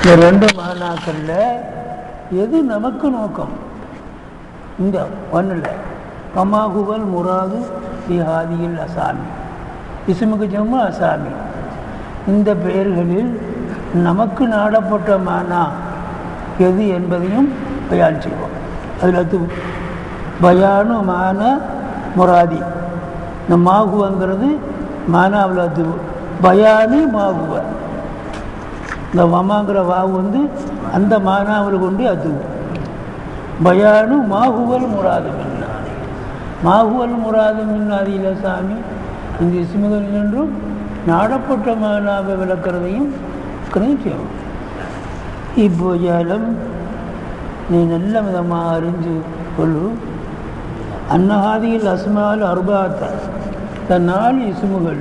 இந்த ரெண்டு மாநாக்களில் எது நமக்கு நோக்கம் இந்த ஒன்றில் கமாகுவல் முராது பிஹாதியில் அசாமி இசுமுக்கு ஜம்மு அசாமி இந்த பெயர்களில் நமக்கு நாடப்பட்ட மானா எது என்பதையும் பயான் செய்வோம் அதில் அது பயானு மான முராதி இந்த மாகுவங்கிறது மானாவில் அது பயானு மாகுவ இந்த வமாங்கிற வாவு வந்து அந்த மானாவில் கொண்டு அது பயானு மாகுவல் முராது மின்னாதி மாகுவல் முராது மின்னாதியில் சாமி இந்த இஸ்முகள் என்றும் நாடப்பட்ட மானாவை விளக்கிறதையும் செய்வோம் இப்போ ஜாலம் நீ நல்ல விதமாக அறிஞ்சு கொள்ளு அன்னஹாதியில் அஸ்மால் அர்பாத்த இந்த நாலு இசுமுகள்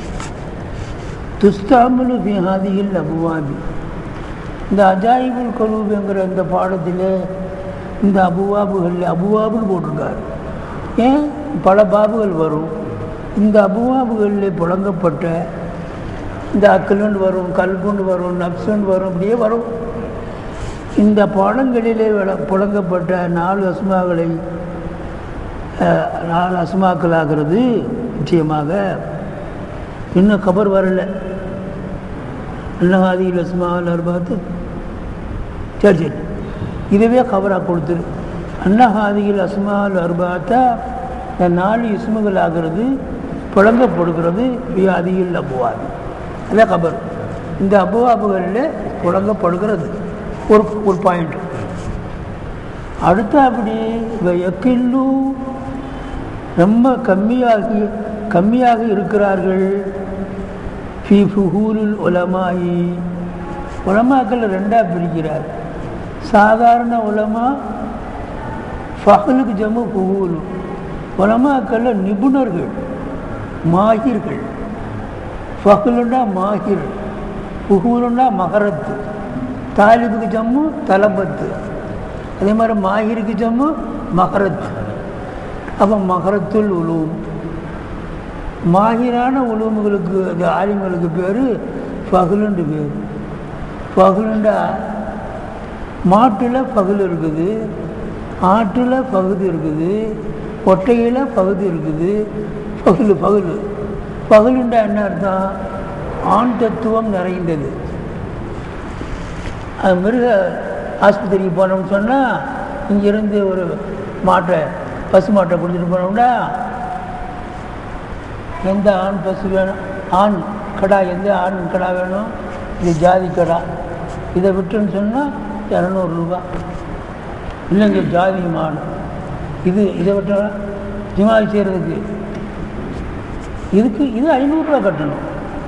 துஸ்தாமலு பிஹாதியில் அபுவாபி இந்த அஜாயிபுல் கலூபுங்கிற இந்த பாடத்தில் இந்த அபுவாபுகளில் அபுவாபுன்னு போட்டிருக்காரு ஏன் பல பாபுகள் வரும் இந்த அபுவாபுகளில் புழங்கப்பட்ட இந்த அக்கலுண்டு வரும் கல்குண்டு வரும் நப்சுண்டு வரும் அப்படியே வரும் இந்த பாடங்களிலே விள புழங்கப்பட்ட நாலு அஸ்மாக்களை அஹ், நாலு அஸ்மாக்கள் ஆகிறது நிச்சயமாக இன்னும் கபர் வரல அன்னஹாதியில் அஸ்மாவில் பார்த்து சரி சரி இதுவே கபராக கொடுத்துரு அன்னஹாதியில் அஸ்மாவில் அர்பாத்தா இந்த நாலு இஸ்முகள் ஆகிறது புழங்கப்படுகிறது வியாதியில் அபுவாதி அதான் கபர் இந்த அபுவாபுகளில் புழங்கப்படுகிறது ஒரு ஒரு பாயிண்ட் அடுத்து அப்படி எக்கில்லு ரொம்ப கம்மியாகி கம்மியாக இருக்கிறார்கள் ஃபி ஃபுஹூலுல் உலமாயி உலமாக்கள் ரெண்டாக பிரிக்கிறார் சாதாரண உலமா ஃபஹலுக்கு ஜம்மு ஃபுஹூலு உலமாக்கள் நிபுணர்கள் மாஹிர்கள் ஃபஹலுண்டா மாஹிர் ஃபுஹூலுண்டா மகரத்து தாலிபுக்கு ஜம்மு தலபத்து அதே மாதிரி மாஹிருக்கு ஜம்மு மகரத் அப்போ மகரத்துல் உலூம் மாஹிரான உலூமுகளுக்கு அது ஆலிம்களுக்கு பேர் ஃபகுலுண்டு பேர் ஃபகுலுண்டா மாட்டில் பகுல் இருக்குது ஆட்டில் பகுதி இருக்குது ஒட்டையில் பகுதி இருக்குது பகுல் பகுல் பகுலுண்டா என்ன அர்த்தம் ஆண் தத்துவம் நிறைந்தது அது மிருக ஆஸ்பத்திரிக்கு போனோம்னு சொன்னால் இங்கேருந்து ஒரு மாட்டை பசு மாட்டை கொடுத்துட்டு போனோம்னா எந்த ஆண் பசு வேணும் ஆண் கடா எந்த ஆண் கடா வேணும் இது ஜாதி கடா இதை விட்டுன்னு சொன்னால் இரநூறுபா இல்லைங்க ஜாதி மாடு இது இதை விட்டா ஜிமாதி செய்கிறதுக்கு இதுக்கு இது ஐநூறுரூவா கட்டணும்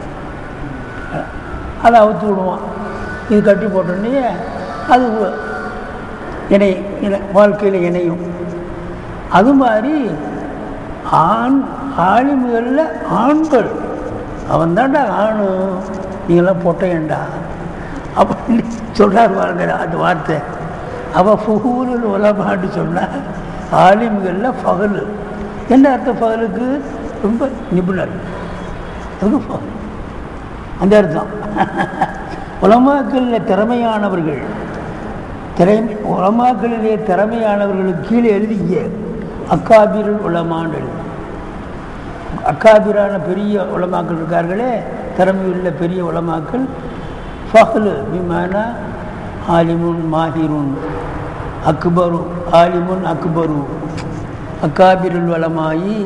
அதை அவுத்து விடுவான் இது கட்டி போட்டோன்னே அது இணை இணை வாழ்க்கையில் இணையும் அது மாதிரி ஆண் ஆளுமைகளில் ஆண்கள் அவன் தான்டா ஆணு நீங்களாம் பொட்டையண்டா அப்படின்னு சொல்கிறார் பாருங்க அந்த வார்த்தை அவள் ஃபுகூரில் உலமான்னு சொன்னால் ஆலிம்களில் ஃபகல் என்ன அர்த்தம் ஃபகலுக்கு ரொம்ப நிபுணர் அதுக்கு ஃபகல் அந்த அர்த்தம் உலமாக்களில் திறமையானவர்கள் திறமை உலமாக்களிலே திறமையானவர்களுக்கு கீழே எழுதிய அக்காபிர் உலமான் எழுது அக்காபிரான பெரிய உலமாக்கள் இருக்கார்களே திறமையுள்ள பெரிய உலமாக்கள் ஃபஹ்லு விமான ஆலிமுன் மாஹிருன் அக்பரு ஆலிமுன் அக்பரு அக்காபிருள் வளமாயி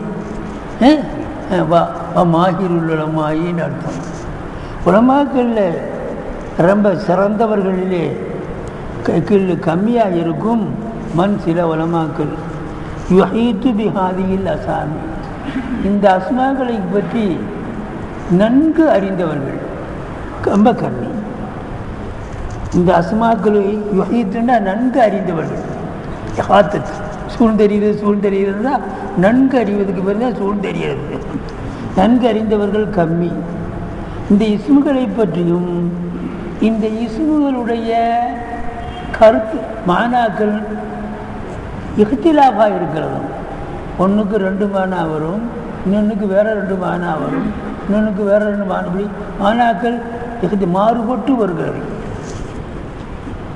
மாஹிருள் வளமாயின்னு அர்த்தம் உலமாக்களில் ரொம்ப சிறந்தவர்களிலே கீழ் கம்மியாக இருக்கும் மண் சில உலமாக்கள் யுஹீத்து பிஹாதியில் அசாமி இந்த அஸ்மாக்களை பற்றி நன்கு அறிந்தவர்கள் ரொம்ப கம்மி இந்த அஸ்மாக்களை யுஹீத்துன்னா நன்கு அறிந்தவர்கள் யகாத்தத்து சூழ் தெரியுது சூழ் தெரியுதுன்னா நன்கு அறிவதுக்கு பேர் தான் சூழ் தெரியாது நன்கு அறிந்தவர்கள் கம்மி இந்த இஸ்முகளை பற்றியும் இந்த இஸ்முகளுடைய கருத்து மானாக்கள் இஹ்திலாஃபாக இருக்கிறது ஒன்றுக்கு ரெண்டு மானா வரும் இன்னொன்றுக்கு வேற ரெண்டு மானா வரும் இன்னொன்றுக்கு வேற ரெண்டு மானா இப்படி மானாக்கள் இஹ்தி மாறுபட்டு வருகிறது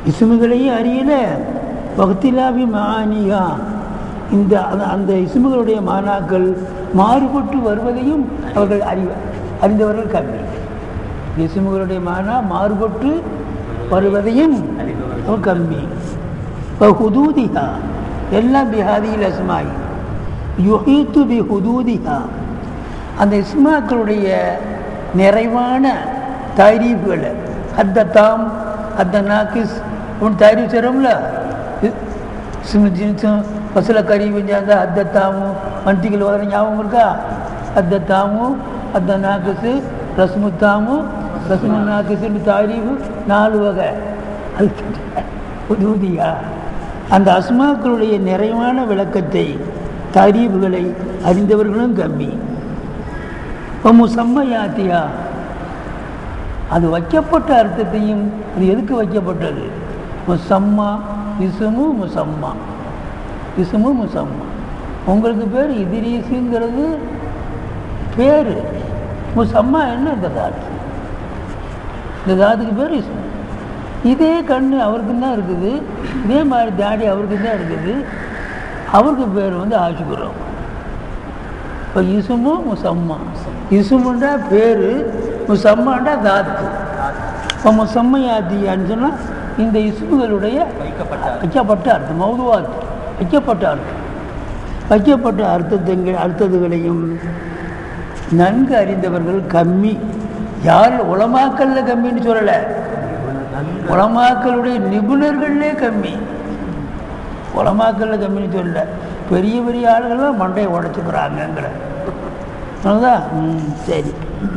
இசுமுகளையும் அறியல பக்திலாபி மானியா இந்த அந்த- அந்த இசுமுகளுடைய மானாக்கள் மாறுபட்டு வருவதையும் அவர்கள் அறிவ அறிந்தவர்கள் கம்மி இசுமுகளுடைய மானா மாறுபட்டு வருவதையும் அவர் கம்மி ஹுதூதிஹா எல்லாம் பிஹாதியில் அஸ்மாய் யுஹீத்து பி ஹுதூதிஹா அந்த இஸ்மாக்களுடைய நிறைவான தாரீஃப்களை அத்த தாம் அத்த நாக்கிஸ் உன் தாரீஃப் செய்கிறோம்ல ஜின்ஸும் பசுல கறி வெஞ்சாங்க அத்த தாமும் மந்திகள் வர ஞாபகம் இருக்கா அத்த தாமும் அத்த நாக்கிஸு ரஸ்மு தாமும் ரஸ்மு நாக்கிஸுன்னு தாரீஃபு நாலு வகை அது உதூதியா அந்த அஸ்மாக்களுடைய நிறைவான விளக்கத்தை தாரீஃபுகளை அறிந்தவர்களும் கம்மி இப்போ முசம்மையாத்தியா அது வைக்கப்பட்ட அர்த்தத்தையும் அது எதுக்கு வைக்கப்பட்டது முசம்மா இசுமு முசம்மா இசுமு முசம்மா உங்களுக்கு பேர் இதிரீஸுங்கிறது பேர் முசம்மா என்ன இந்த தாத்து இந்த தாத்துக்கு பேர் இசுமு இதே கண்ணு அவருக்கு தான் இருக்குது இதே மாதிரி தாடி அவருக்கு தான் இருக்குது அவருக்கு பேர் வந்து ஆஷுகுரம் இப்போ இசுமு முசம்மா இசுமுண்டா பேர் முசம்மாண்டா தாத்து இப்போ முசம்மையாத்தியான்னு சொன்னால் இந்த இசுமுகளுடைய வைக்கப்பட்ட அர்த்தம் மௌதுவாத் வைக்கப்பட்ட அர்த்தம் வைக்கப்பட்ட அர்த்தத்துங்கள் அர்த்தத்துகளையும் நன்கு அறிந்தவர்கள் கம்மி யார் உலமாக்கல்ல கம்மின்னு சொல்லலை உலமாக்களுடைய நிபுணர்களே கம்மி உலமாக்கல்ல கம்மின்னு சொல்லல பெரிய பெரிய ஆளுகள்லாம் மண்டையை உடச்சுக்கிறாங்கங்கிற அதுதான் ம் சரி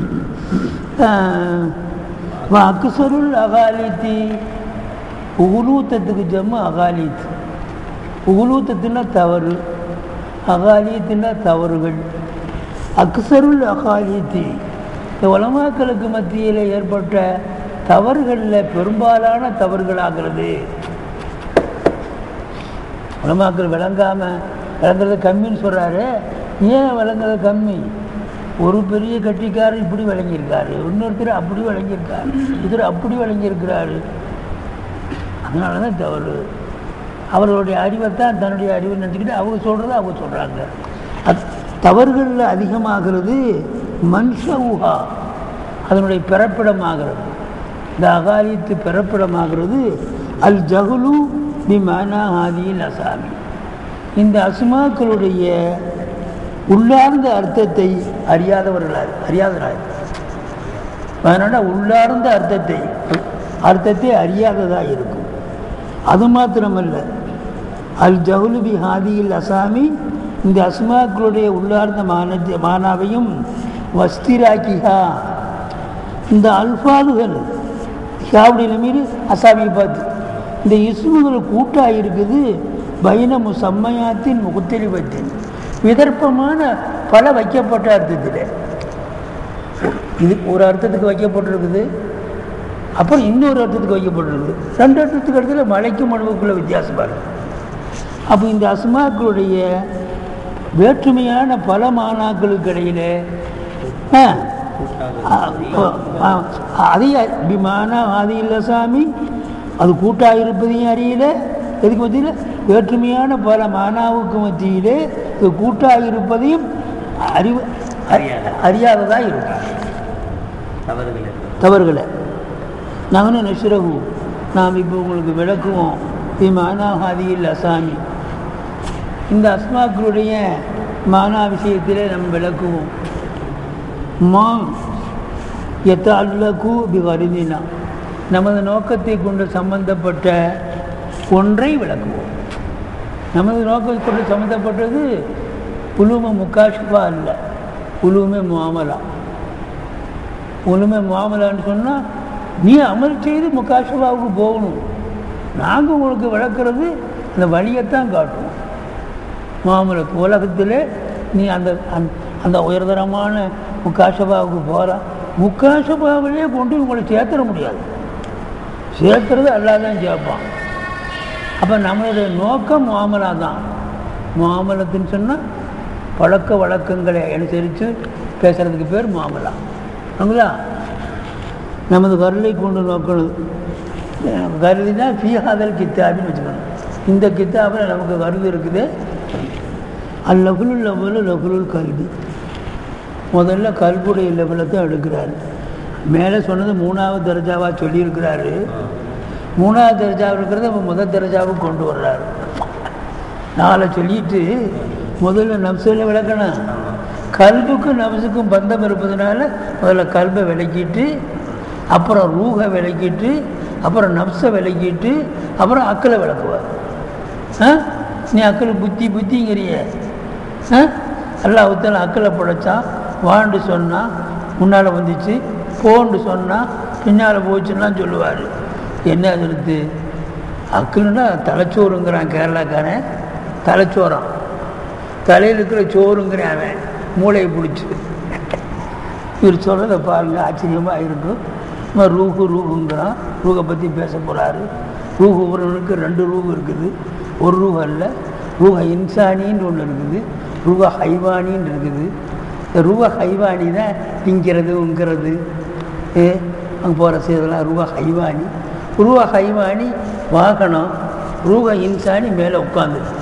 அக்சருள் அகாலித்தி உகுலூத்தத்துக்கு ஜம்மு அகாலித் உகுலூத்தத்துனா தவறு அகாலித்துனா தவறுகள் அக்சருள் அகாலித்தி இந்த உலமாக்களுக்கு மத்தியில் ஏற்பட்ட தவறுகளில் பெரும்பாலான தவறுகளாகிறது உலமாக்கள் விளங்காமல் விளங்குறது கம்மின்னு சொல்கிறாரு ஏன் விளங்குறது கம்மி ஒரு பெரிய கட்டிக்காரர் இப்படி விளங்கியிருக்காரு இன்னொருத்தர் அப்படி விளங்கியிருக்காரு இவர் அப்படி விளங்கியிருக்கிறாரு அதனால தான் தவறு அவர்களுடைய அறிவைத்தான் தன்னுடைய அறிவை நினச்சிக்கிட்டு அவங்க சொல்கிறத அவங்க சொல்கிறாங்க அது தவறுகளில் அதிகமாகிறது மன்சவுஹா அதனுடைய பிறப்பிடமாகிறது இந்த அகாலித்து பிறப்பிடமாகிறது அல் ஜகுலு பி மனா ஆதியில் அசாமி இந்த அஸ்மாக்களுடைய உள்ளார்ந்த அர்த்தத்தை அறியாதவர்களாய் அறியாதவராய் அதனால் உள்ளார்ந்த அர்த்தத்தை அர்த்தத்தை அறியாததாக இருக்கும் அது மாத்திரமல்ல அல் ஜவுலு பி ஹாதியில் அசாமி இந்த அஸ்மாக்களுடைய உள்ளார்ந்த மான மானாவையும் வஸ்திராக்கிஹா இந்த அல்ஃபாதுகள் ஷாவுடைய மீது அசாமியை பார்த்து இந்த இஸ்முகள் கூட்டாக இருக்குது பைன முசம்மையாத்தின் முகுத்தெளிவத்தின் விதர்ப்பமான பல வைக்கப்பட்ட அர்த்தத்தில் இது ஒரு அர்த்தத்துக்கு வைக்கப்பட்டிருக்குது அப்புறம் இன்னொரு அர்த்தத்துக்கு வைக்கப்பட்டிருக்குது ரெண்டு அர்த்தத்துக்கு இடத்துல மலைக்கும் மனுவுக்குள்ள வித்தியாசமாக இருக்குது அப்போ இந்த அஸ்மாக்களுடைய வேற்றுமையான பல மானாக்களுக்கு இடையில அதை விமானா ஆதி இல்லை சாமி அது கூட்டாக இருப்பதையும் அறியல எதுக்கு மத்தியில் வேற்றுமையான பல மானாவுக்கு மத்தியிலே இது கூட்டாக இருப்பதையும் அறிவு அறியாததாக இருக்கும் தவறுகளை நாங்களும் நெசுரகு நாம் இப்போ உங்களுக்கு விளக்குவோம் விமானா ஆதியில் அசாமி இந்த அஸ்மாக்களுடைய மானா விஷயத்திலே நம்ம விளக்குவோம் மா எத்த அல்லகு பிகருதினா நமது நோக்கத்தை கொண்டு சம்பந்தப்பட்ட ஒன்றை விளக்குவோம் நமது நோக்கத்தை கொண்டு சம்பந்தப்பட்டது உலும முக்காஷிஃபா அல்ல உலுமே முவாமலா உலுமே முவாமலான்னு சொன்னால் நீ அமல் செய்து முக்காஷிஃபாவுக்கு போகணும் நாங்கள் உங்களுக்கு விளக்குறது அந்த வழியைத்தான் காட்டுவோம் மாமலத்து உலகத்தில் நீ அந்த அந்த உயர்தரமான முக்காஷபாவுக்கு போகிற முக்காஷபாவிலே கொண்டு உங்களை சேர்த்துட முடியாது சேர்த்துறது அல்லாதான் சேர்ப்பான் அப்போ நம்மளுடைய நோக்கம் மாமலா தான் மாமலத்துன்னு சொன்னால் பழக்க வழக்கங்களை அனுசரித்து பேசுகிறதுக்கு பேர் மாமலா ஆங்களா நமது கருளை கொண்டு நோக்கணும் கருதினா ஃபீஹாதல் கித்தாபின்னு வச்சுக்கணும் இந்த கித்தாபில் நமக்கு கருது இருக்குது அல்லகுலுல் லெவலு லகுலுல் கல்வி முதல்ல கல்புடைய லெவலில் தான் எடுக்கிறாரு மேலே சொன்னது மூணாவது தர்ஜாவாக சொல்லியிருக்கிறாரு மூணாவது தர்ஜாவில் இருக்கிறத இப்போ முதல் தர்ஜாவுக்கு கொண்டு வர்றாரு நாளை சொல்லிட்டு முதல்ல நப்சில் விளக்கணும் கல்புக்கும் நப்சுக்கும் பந்தம் இருப்பதுனால முதல்ல கல்பை விளக்கிட்டு அப்புறம் ரூகை விளக்கிட்டு அப்புறம் நப்சை விளக்கிட்டு அப்புறம் அக்கலை விளக்குவார் ஆ நீ அக்கள் புத்தி புத்திங்கிறிய ஆ அல்லாஹுத்தால அக்களை படைச்சான் வாண்டு சொன்னான் முன்னால் வந்துச்சு போன்னு சொன்னால் பின்னால் போச்சுன்னா சொல்லுவார் என்ன அது அக்குன்னா தலைச்சோறுங்கிறான் கேரளாக்காரன் தலைச்சோறான் தலையில் இருக்கிற சோறுங்கிறான் அவன் மூளையை பிடிச்சி இவர் சொல்கிறத பாருங்க ஆச்சரியமாக இருக்கும் இவன் ரூஹு ரூஹுங்கிறான் ரூகை பற்றி பேச போகிறாரு ரூஹு ஒருவனுக்கு ரெண்டு ரூஹு இருக்குது ஒரு ரூஹ் அல்ல ரூஹ இன்சானின்னு ஒன்று இருக்குது ரூஹ ஹைவானின்னு இருக்குது இந்த ரூஹ ஹைவானி தான் திங்கிறது உங்கிறது ஏ அங்கே போகிற செய்தெல்லாம் ரூஹ ஹைவானி ரூஹ ஹைவானி வாகனம் ரூஹ இன்சானி மேலே உட்காந்துருக்கு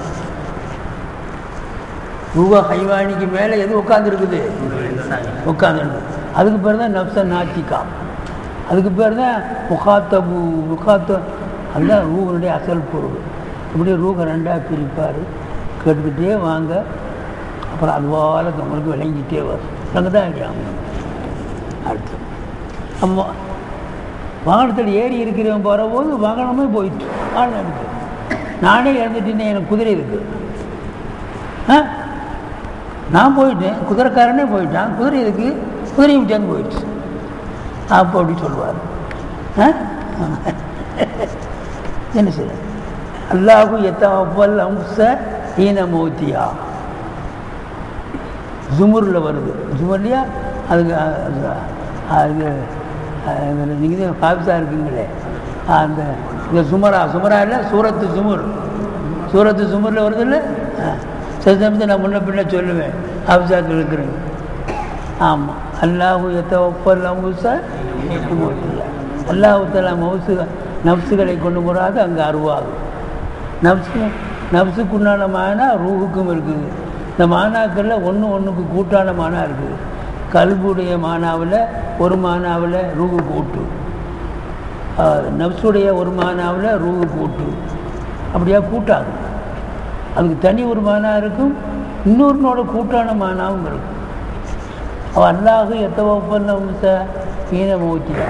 ரூபா ஹைவானிக்கு மேலே எது உட்காந்துருக்குது உட்காந்துருக்கு அதுக்கு பேர் தான் நப்ச நாத்திகா அதுக்கு பேர் தான் முகாத்தபு முகாத்த அதுதான் ரூகனுடைய அசல் பொருள் இப்படி ரூக ரெண்டாக பிரிப்பார் கேட்டுக்கிட்டே வாங்க அப்புறம் அதுவால் நம்மளுக்கு விளங்கிட்டே வரும் அங்கே தான் இருக்காங்க அடுத்து அம்மா வாகனத்தில் ஏறி இருக்கிறவன் போகிறபோது வாகனமே போயிட்டு வாகனம் எடுத்து நானே இறந்துட்டேன்னு எனக்கு குதிரை இருக்குது ஆ நான் போயிட்டேன் குதிரைக்காரனே போயிட்டான் குதிரை எதுக்கு குதிரையும் சேர்ந்து போயிடுச்சு அப்போ அப்படி சொல்லுவார் ஆ? என்ன செய்ய அல்லாஹு எத்தவல் அம்ச ஈன மௌத்தியா ஜுமுரில் வருது ஜுமர்லையா அதுக்கு அது- அது நீங்கள் காபிசா இருக்குங்களே அந்த இந்த சுமரா சுமரா இல்லை சூரத்து சுமுர் சூரத்து சுமரில் வருது இல்லை சில சமயத்தை நான் முன்ன பின்ன சொல்லுவேன் ஹாபிசாக்கள் இருக்கிறேங்க ஆமாம் அல்லாஹு எத்தவப்பல் அம்புசா அல்லாஹு தலா மவுசு நப்சுகளை கொண்டு போகாது அங்கே அருவாகும் நப்சு நப்சுக்குண்டான மானா ரூஹுக்கும் இருக்குது இந்த மானாக்களில் ஒன்று ஒன்றுக்கு கூட்டான மானா இருக்குது கல்புடைய மானாவில் ஒரு மானாவில் ரூஹு கூட்டு ஆஹ், நப்சுடைய ஒரு மானாவில் ரூஹு கூட்டு அப்படியா கூட்டாகும் அதுக்கு தனி ஒரு மானா இருக்கும் இன்னொருனோட கூட்டான மானாவும் இருக்கும் அவன் அல்லாஹு எத்த ஒப்பந்தம் ஈன மூச்சியா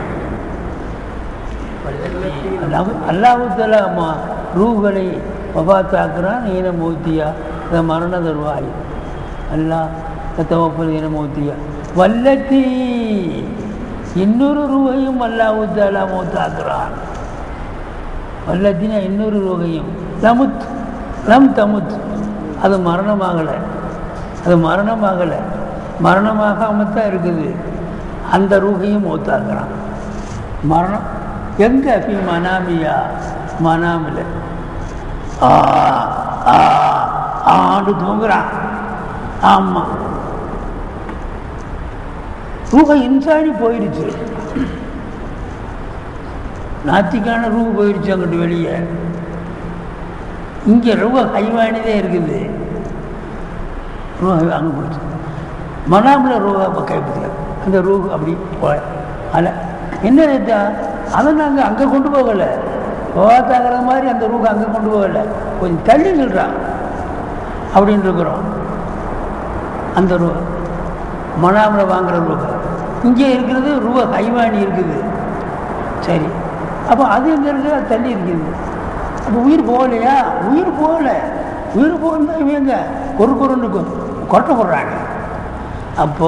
அல்லாஹுத்தல அம்மா ரூகளை வபாத்தாக்குறான் ஈன மூத்தியா இந்த மரண தருவாய் அல்லாஹ் எத்த ஒப்பந்த ஈன மூத்தியா வல்லத்தி இன்னொரு ரூகையும் அல்லாஹுத்தாலா மூத்தாக்குறான் வல்லத்தினா இன்னொரு ரூகையும் லமுத் லம் தமுத் அது மரணமாகலை அது மரணமாகலை மரணமாகாம தான் இருக்குது அந்த ரூகையும் மூத்தாக்குறான் மரணம் எங்க அப்படி மனாமியா மனாமில் ஆ ஆ ஆண்டு தூங்குறான் ஆமாம் ரூஹ இன்சானி போயிடுச்சு நாத்திக்கான ரூ போயிடுச்சு அங்கிட்டு வெளியே இங்கே ரூப கைவாணிதே இருக்குது ரூஹ அங்கே போயிடுச்சு மனாமில் ரூஹா இப்போ கைப்பற்றிக்க அந்த ரூ அப்படி போல அல்ல என்ன ரேட்டா அதை நாங்கள் அங்கே கொண்டு போகலை போகாத்தாகிற மாதிரி அந்த ரூஹை அங்கே கொண்டு போகலை கொஞ்சம் தள்ளி நில்றான் அப்படின்னு இருக்கிறோம் அந்த ரூ மனாமில் வாங்குற ரூபா இங்கே இருக்கிறது ரூபா கைவாணி இருக்குது சரி அப்போ அது எங்கே இருக்குது அது தள்ளி இருக்குது அப்போ உயிர் போகலையா உயிர் போகல உயிர் போகணும் இவங்க ஒரு குருன்னு கொட்டை போடுறாங்க அப்போ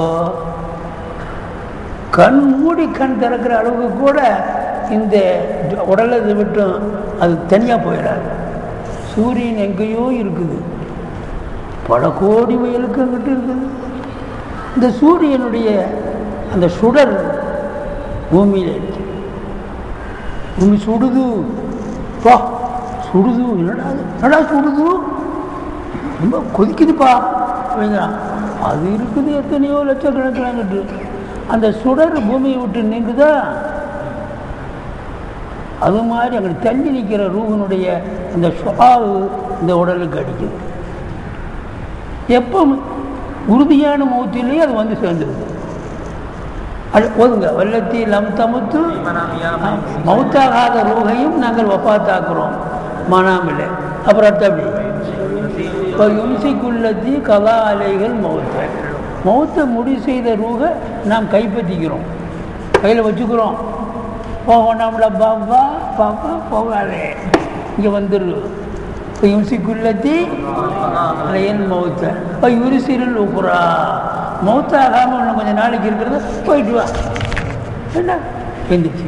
கண் மூடி கண் திறக்கிற அளவுக்கு கூட இந்த உடலை இது விட்டும் அது தனியாக போயிடாது சூரியன் எங்கேயோ இருக்குது பல கோடி வயலுக்கு அங்கிட்டு இருக்குது இந்த சூரியனுடைய அந்த சுடர் பூமியில் இருக்கு பூமி சுடுது பா சுடுது என்னடா அது? என்னடா சுடுது ரொம்ப கொதிக்குதுப்பா அப்படிங்கிறான் அது இருக்குது எத்தனையோ லட்சக்கணக்கில் அந்த சுடர் பூமியை விட்டு நீங்குதா அது மாதிரி அங்கே தள்ளி நிற்கிற ரூஹனுடைய அந்த சுவாவு இந்த உடலுக்கு அடிக்குது எப்போ உறுதியான மௌத்திலேயே அது வந்து சேர்ந்துருது அது போதுங்க வல்லத்தி லம் தமுத்து மௌத்தாகாத ரூகையும் நாங்கள் வப்பாத்தாக்குறோம் மனாமில்லை அப்புறம் அடுத்தபடி இப்போ யும்சிக்குள்ளத்தி கலா அலைகள் மௌத்த மௌத்தை முடிவு செய்த ரூகை நாம் கைப்பற்றிக்கிறோம் கையில் வச்சுக்கிறோம் போகணும்ல பாப்பா பாப்பா போகாதே இங்கே வந்துரு இப்போ யும்சிக்குள்ளத்தி அலையன் மௌத்த இப்போ யுரிசிரில் உப்புறா மௌத்தாகாமல் இன்னும் கொஞ்சம் நாளைக்கு இருக்கிறது போயிட்டு வா என்ன எந்திரிச்சு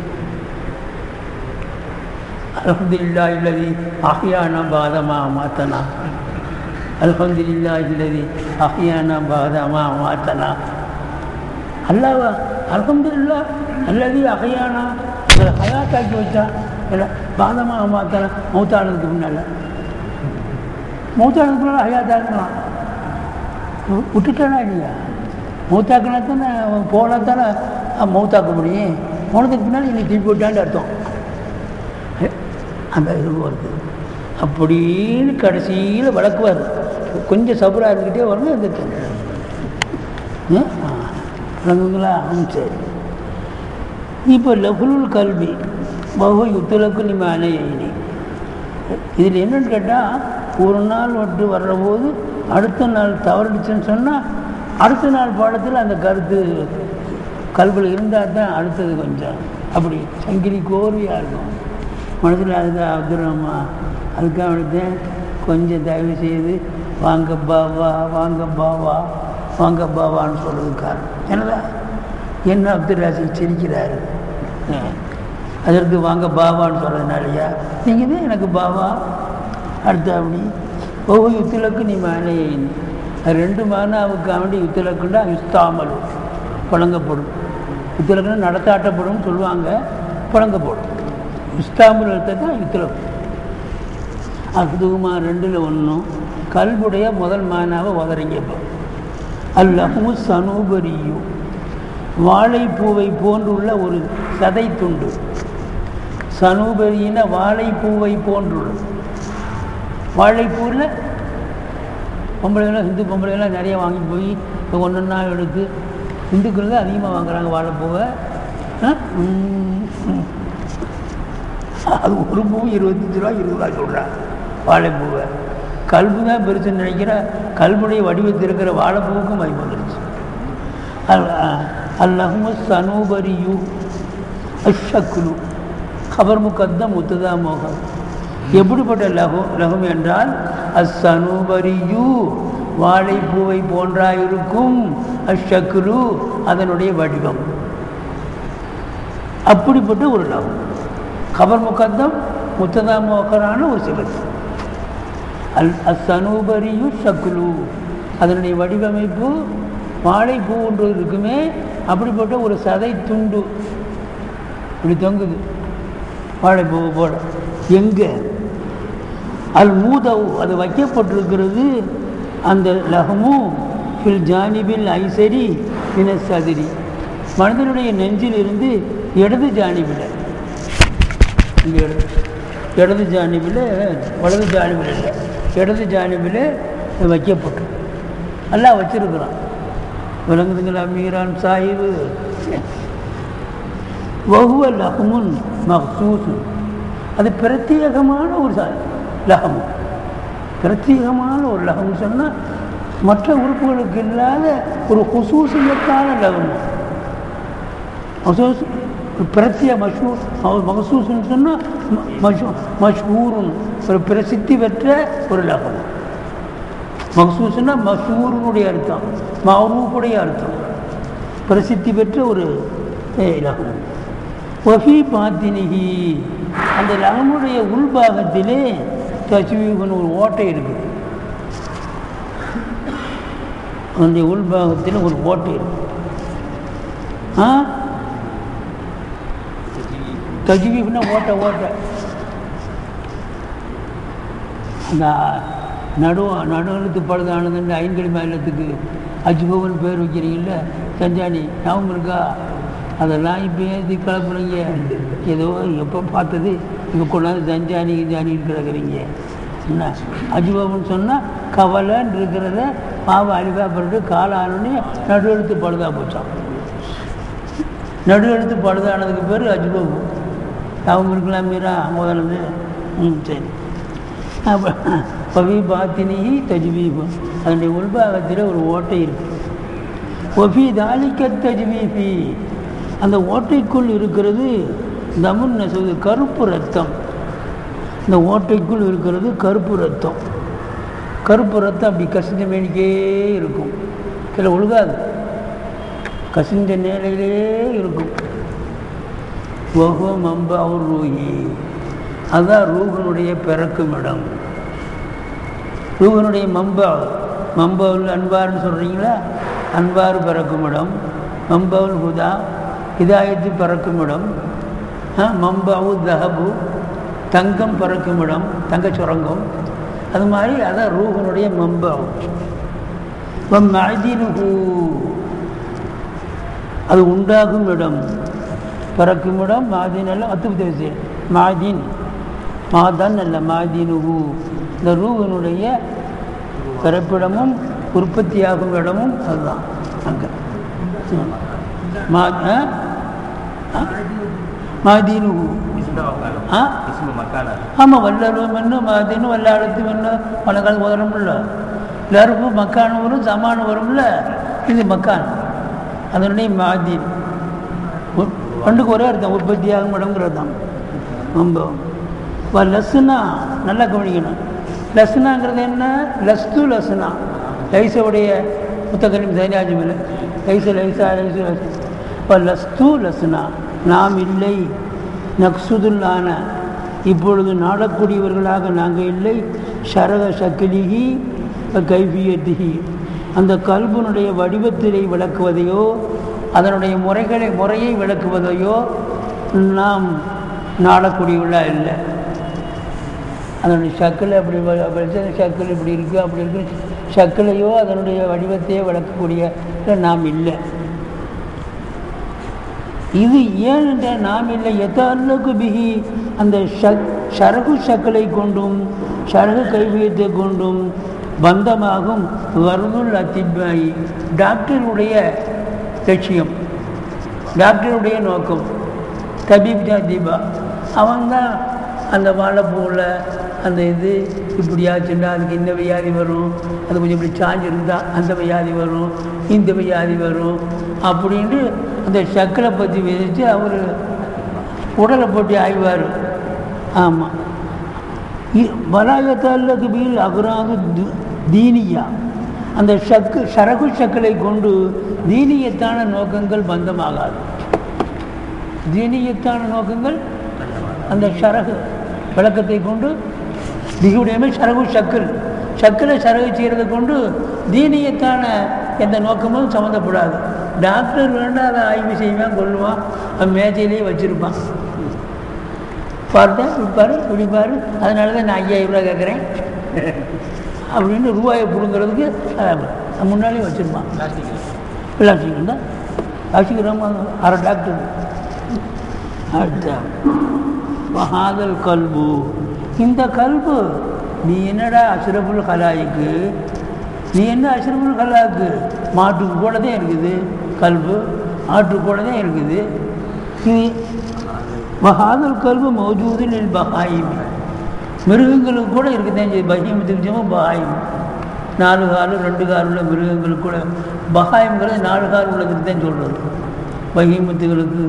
அலமதுல்லா இல்லதி அஹியானா பாதமா மாத்தனா அல்ஹம்துலில்லா இல்லதி அஹியானா பாதமா மாத்தனா அல்லாவா அல்ஹம்துலில்லா அல்லதி அஹியானா எங்களை ஹயாத்தாக்கி வச்சா இல்லை பாதமாக மாத்தனா மௌத்தானதுக்கு முன்னால் மௌத்தானதுக்கு முன்னால் ஹயாத்தாக்கலாம் விட்டுட்டானா இல்லையா மௌத்தாக்கினா தானே போனால் தானே மௌத்தாக்க முடியும் போனதுக்கு பின்னால் இன்னைக்கு திருப்பி விட்டான்னு அர்த்தம் அந்த இது வருது அப்படின்னு கடைசியில் வளர்க்குவார் கொஞ்சம் சபராக இருந்துக்கிட்டே வரணும் அந்த விளங்குங்களா ம் சரி இப்போ லகுலுல் கல்வி பகு யுத்தலக்கு நீ அணையினி இதில் என்னன்னு கேட்டால் ஒரு நாள் விட்டு வர்ற போது அடுத்த நாள் தவறிடுச்சுன்னு சொன்னால் அடுத்த நாள் பாடத்தில் அந்த கருத்து கல்வியில் இருந்தால் தான் அடுத்தது கொஞ்சம் அப்படி சங்கிலி கோர்வையாக இருக்கும் மனசில் அதுக்கு அப்துல் ரஹ்மா அதுக்காக எடுத்தேன் கொஞ்சம் தயவு செய்து வாங்க பாவா வாங்க பாவா வாங்க பாவான்னு சொல்கிறது காரணம் என்னதா என்ன அப்துல் ராசிக் சிரிக்கிறாரு அதற்கு வாங்க பாவான்னு சொல்கிறதுனாலயா நீங்கள் தான் எனக்கு பாவா அடுத்த அப்படி ஒவ்வொரு யுத்திலக்கு நீ மேலே ரெண்டு மானாவுக்கு வேண்டி யுத்திலக்குண்டா யுஸ்தாமல் புழங்கப்படும் யுத்திலக்குன்னா நடத்தாட்டப்படும் சொல்லுவாங்க புழங்கப்படும் இஸ்தாம்புல் எழுத்தை தான் யுத்திலக்கு அதுவுமா ரெண்டில் ஒன்றும் கல்புடைய முதல் மானாவை உதறிங்கப்போ அல்லஹமு சனூபரியும் வாழைப்பூவை போன்றுள்ள ஒரு சதை துண்டு சனூபரியின வாழைப்பூவை போன்றுள்ளது வாழைப்பூவில் பொம்பளைகள்லாம் இந்து பொம்பளைகள்லாம் நிறைய வாங்கிட்டு போய் இப்போ ஒன்று ஒன்றா எடுத்து இந்துக்கள் தான் அதிகமாக வாங்குறாங்க வாழைப்பூவை அது ஒரு பூ இருபத்தஞ்சி ரூபா இருபது ரூபா சொல்கிறாங்க வாழைப்பூவை கல்பு தான் பெருசுன்னு நினைக்கிற கல்புடைய வடிவத்தில் இருக்கிற வாழைப்பூவுக்கும் மதிப்பு வந்துருச்சு அல்லஹமு சனூபரியு அஷக்குலு கபர் முக்கத்தம் முத்ததா மோகம் எப்படிப்பட்ட லகு லகும் என்றால் அஸ்ஸனூபரியு வாழைப்பூவை போன்றாயிருக்கும் அஷக்குலு அதனுடைய வடிவம் அப்படிப்பட்ட ஒரு லகும் கபர் முக்கத்தம் முத்ததா மோகரான ஒரு சிவத்து அல் அஸ்ஸனூபரியு ஷக்குலு அதனுடைய வடிவமைப்பு வாழைப்பூ ஒன்று இருக்குமே அப்படிப்பட்ட ஒரு சதை துண்டு இப்படி தொங்குது வாழைப்பூவை போட எங்கே அல் மூதவு அது வைக்கப்பட்டிருக்கிறது அந்த லகமும் ஃபில் ஜானிபில் ஐசரி பின சதிரி மனிதனுடைய நெஞ்சிலிருந்து இடது ஜானிபில் இங்கே இடது ஜானிபில் வலது ஜானிபில் இல்லை இடது ஜானிபில் வைக்கப்பட்டு எல்லாம் வச்சிருக்கிறான் விளங்குதுங்களா மீரான் சாஹிபு வகுவ லஹமுன் மஹ்சூசு அது பிரத்யேகமான ஒரு சா லஹமு பிரத்யேகமான ஒரு லஹம்னு சொன்னால் மற்ற உறுப்புகளுக்கு இல்லாத ஒரு குசூசியத்தான லகம் மசூஸ் பிரத்ய மஷூ மகசூஸ்ன்னு சொன்னால் மஷூ மஷூருன் ஒரு பிரசித்தி பெற்ற ஒரு லகம் மகசூஸ்னா மஷூருனுடைய அர்த்தம் மௌரூஃபுடைய அர்த்தம் பிரசித்தி பெற்ற ஒரு லகம் ஒஃபி பாத்தினிகி அந்த லகமுடைய உள்பாகத்திலே தஸ்வீகன் ஒரு ஓட்டை இருக்குது அந்த உள்பாகத்தில் ஒரு ஓட்டை இருக்கு ஆ தஜ்வீப்னா ஓட்ட ஓட்ட அந்த நடு நடுவலுக்கு பழுதானதுன்னு ஐங்கடி மாநிலத்துக்கு அஜ்பவன் பேர் வைக்கிறீங்கல்ல சஞ்சானி ஞாபகம் இருக்கா அதெல்லாம் இப்போ ஏற்றி கிளப்புறீங்க ஏதோ எப்போ பார்த்தது இப்போ கொண்டாந்து ஜஞ்சானி ஜானின்னு கிடக்குறீங்க என்ன அஜுபாபுன்னு சொன்னால் கவலைன்னு இருக்கிறத பாவ அழிவா பண்ணிட்டு காலானோடனே நடுவெழுத்து பழுதா போச்சான் நடுவெழுத்து பழுதானதுக்கு பேர் அஜுபாபு அவங்க இருக்கலாம் மீரா முதலது ம் சரி அப்போ பவி பாத்தினி தஜ்வீபு அதனுடைய உள்பாகத்தில் ஒரு ஓட்டை இருக்கு ஒஃபி தாலிக்க தஜ்வீபி அந்த ஓட்டைக்குள் இருக்கிறது தமுன் நெசவு கருப்பு ரத்தம் இந்த ஓட்டைக்குள் இருக்கிறது கருப்பு ரத்தம் கருப்பு ரத்தம் அப்படி கசிந்த மேனிக்கே இருக்கும் சில ஒழுகாது கசிந்த நிலையிலே இருக்கும் ஓஹோ மம்ப அவர் ரூஹி அதுதான் ரூகனுடைய பிறக்கும் இடம் ரூகனுடைய மம்பா மம்பவுல் அன்பார்னு சொல்கிறீங்களா அன்பார் பிறக்கும் இடம் மம்பவுல் ஹுதா ஹிதாயத்து பிறக்கும் இடம் மம்பாவு தஹபு தங்கம் பிறக்கும் இடம் தங்க சுரங்கம் அது மாதிரி அதான் ரூகனுடைய மம்பாவு மதினுகு அது உண்டாகும் இடம் பிறக்கும் இடம் மாதின் அல்ல அத்து விஷயம் மாதின் மாதான் அல்ல மாதினுகு இந்த ரூகனுடைய பிறப்பிடமும் உற்பத்தியாகும் இடமும் அதுதான் அங்கே மா மாதினுகு ஆ ஆமாம் வல்லரும் என்ன மாதினும் வல்லாளத்து என்ன பணக்கால் உதரமில்ல எல்லாருக்கும் மக்கான வரும் சமான வரும்ல இது மக்கான் அதனுடைய மாதின் பண்டுக்கு ஒரே அர்த்தம் உற்பத்தியாகும் இடங்கிறது தான் ரொம்ப இப்போ லஸ்னா நல்லா கவனிக்கணும் லஸ்னாங்கிறது என்ன லஸ்து லஸ்னா லைசவுடைய புத்தகலிம் சைனாஜி மேலே லைச லைசா லைசு லைசு இப்போ லஸ்து லஸ்னா நாம் இல்லை நக்சுதுல்லான இப்பொழுது நாடக்கூடியவர்களாக நாங்கள் இல்லை ஷரக சக்கிலிகி கைபியத்திகி அந்த கல்புனுடைய வடிவத்திலே விளக்குவதையோ அதனுடைய முறைகளை முறையை விளக்குவதையோ நாம் நாடக்கூடியவர்களா இல்லை அதனுடைய சக்கில் அப்படி சக்கில் இப்படி இருக்குது அப்படி இருக்குது சக்கிலையோ அதனுடைய வடிவத்தையோ விளக்கக்கூடிய நாம் இல்லை இது ஏன் என்ற நாம் இல்லை எத்தளவுக்கு பிகி அந்த ஷக் ஷரகு சக்கலை கொண்டும் ஷரகு கைவியத்தை கொண்டும் பந்தமாகும் வருதுல் அத்திபாயி டாக்டருடைய லட்சியம் டாக்டருடைய நோக்கம் தபீப் தீபா அவன் தான் அந்த வாழைப்பூவில் அந்த இது இப்படி ஆச்சுன்னா அதுக்கு இந்த வியாதி வரும் அது கொஞ்சம் இப்படி சாஞ்சிருந்தா அந்த வியாதி வரும் இந்த வியாதி வரும் அப்படின்ட்டு அந்த சக்கரை பற்றி விதித்து அவர் உடலை போட்டு ஆய்வார் ஆமாம் வலாயத்தாலுக்கு பீல் அகராது தீனியா அந்த சக்கு சரகு சக்கலை கொண்டு தீனியத்தான நோக்கங்கள் பந்தமாகாது தீனியத்தான நோக்கங்கள் அந்த சரகு விளக்கத்தை கொண்டு திகுடையமே சரகு சக்கல் சக்கரை சரகு செய்கிறத கொண்டு தீனியத்தான எந்த நோக்கமும் சம்மந்தப்படாது டாக்டர் வேண்டாம் அதை ஆய்வு செய்வான் கொள்ளுவான் அவன் மேஜையிலேயே வச்சுருப்பான் பார்த்தேன் இப்படி இப்படி பாரு அதனால தான் நான் ஐயாயிரம் ரூபா கேட்குறேன் அப்படின்னு ரூபாயை பிடுங்கிறதுக்கு முன்னாலே வச்சுருப்பான் பிளாஸ்டிக் இருந்தால் பிளாஸ்டிக் ரொம்ப அரை டாக்டர் அடுத்த மகாதல் கல்பு இந்த கல்பு நீ என்னடா அஷ்ரஃபுல் கலாய்க்கு நீ என்ன அஷ்ரஃபுல் கலாக்கு மாட்டுக்கு கூட தான் இருக்குது கல்பு ஆட்டுக்கு கூட தான் இருக்குது நீ மகாதல் கல்பு மௌஜூதில் பகாயிமி மிருகங்களுக்கு கூட இருக்குதான் செய்யுது பஹீமத்துக்கு பகாயம் நாலு கால் ரெண்டு கால் உள்ள மிருகங்களுக்கு கூட பகாயம்ங்கிறது நாலு கால் உள்ளதுக்கு தான் சொல்கிறது பஹீமத்துகளுக்கு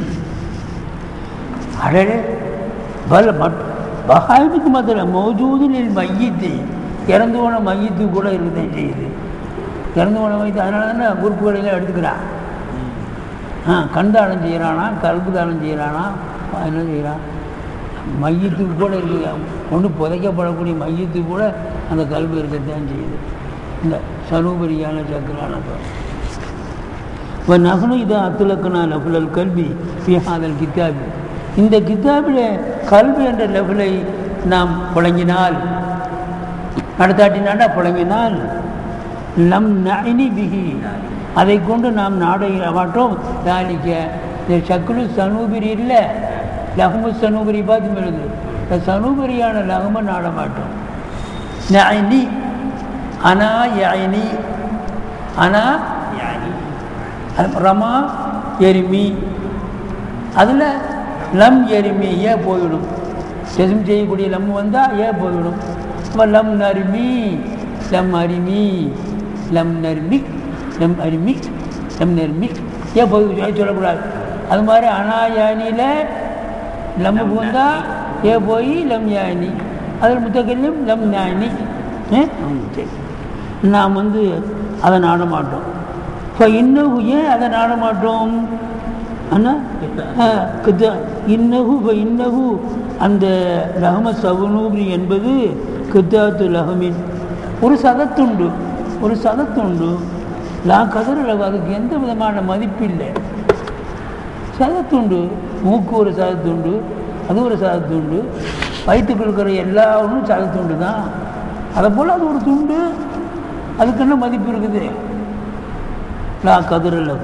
அடடே பல மட் பகாயத்துக்கு மாத்திரம் மௌஜூதில் மையத்து இறந்து போன மையத்து கூட இருக்குதான் செய்யுது இறந்து போன மையத்து அதனால தானே உறுப்புகளையெல்லாம் எடுத்துக்கிறான் ஆ கண் தானம் செய்கிறானா கல்பு தானம் செய்கிறானா என்ன செய்கிறான் மையத்துக்கு கூட இருக்குது ஒன்று புதைக்கப்படக்கூடிய மையத்துக்கு கூட அந்த கல்வி இருக்கத்தான் செய்யுது இந்த சனூபரியான சக்கரான இப்போ நகனு இதை அத்துலக்கனா லஃபுலல் கல்வி பிஹாதல் கித்தாபி இந்த கித்தாபில் கல்வி என்ற லெவலை நாம் புழங்கினால் நடத்தாட்டினாண்டா புழங்கினால் நம் நைனி பிகி அதை கொண்டு நாம் நாட மாட்டோம் தாலிக்க இந்த சக்குலு சனூபிரி இல்லை லஹ்மு சனூபிரி பார்த்து எழுது இந்த சனூபிரியான லஹ்மை நாட மாட்டோம் நைனி அனா யைனி அனா ரமா எரிமி அதில் லம் எரிமி ஏ போயிடும் ஜெசம் செய்யக்கூடிய லம் வந்தால் ஏ போயிடும் அப்போ லம் நரிமி லம் அரிமி லம் நர்மி லம் அரிமி லம் நர்மி ஏ போய் ஏ சொல்லக்கூடாது அது மாதிரி அனா யானியில் லம்முக்கு வந்தால் ஏ போய் லம் யானி அதில் முத்தக்கல்லும் லம் யானி சரி நாம் வந்து அதை நாட மாட்டோம் இப்போ இன்னும் ஏன் அதை நாட மாட்டோம் அண்ணா கிட்ட இன்னகு இப்போ இன்னகு அந்த ரஹம சவுனூபி என்பது கித்தாத்து லஹமின் ஒரு சதத்துண்டு ஒரு சதத்துண்டு நான் கதிரில் அதுக்கு எந்த விதமான மதிப்பு இல்லை சதத்துண்டு மூக்கு ஒரு சதத்துண்டு அது ஒரு சதத்துண்டு வயிற்றுக்கு இருக்கிற எல்லா ஒன்றும் சதத்துண்டு தான் அதை போல் அது ஒரு துண்டு அதுக்கு என்ன மதிப்பு இருக்குது லா கதிரில்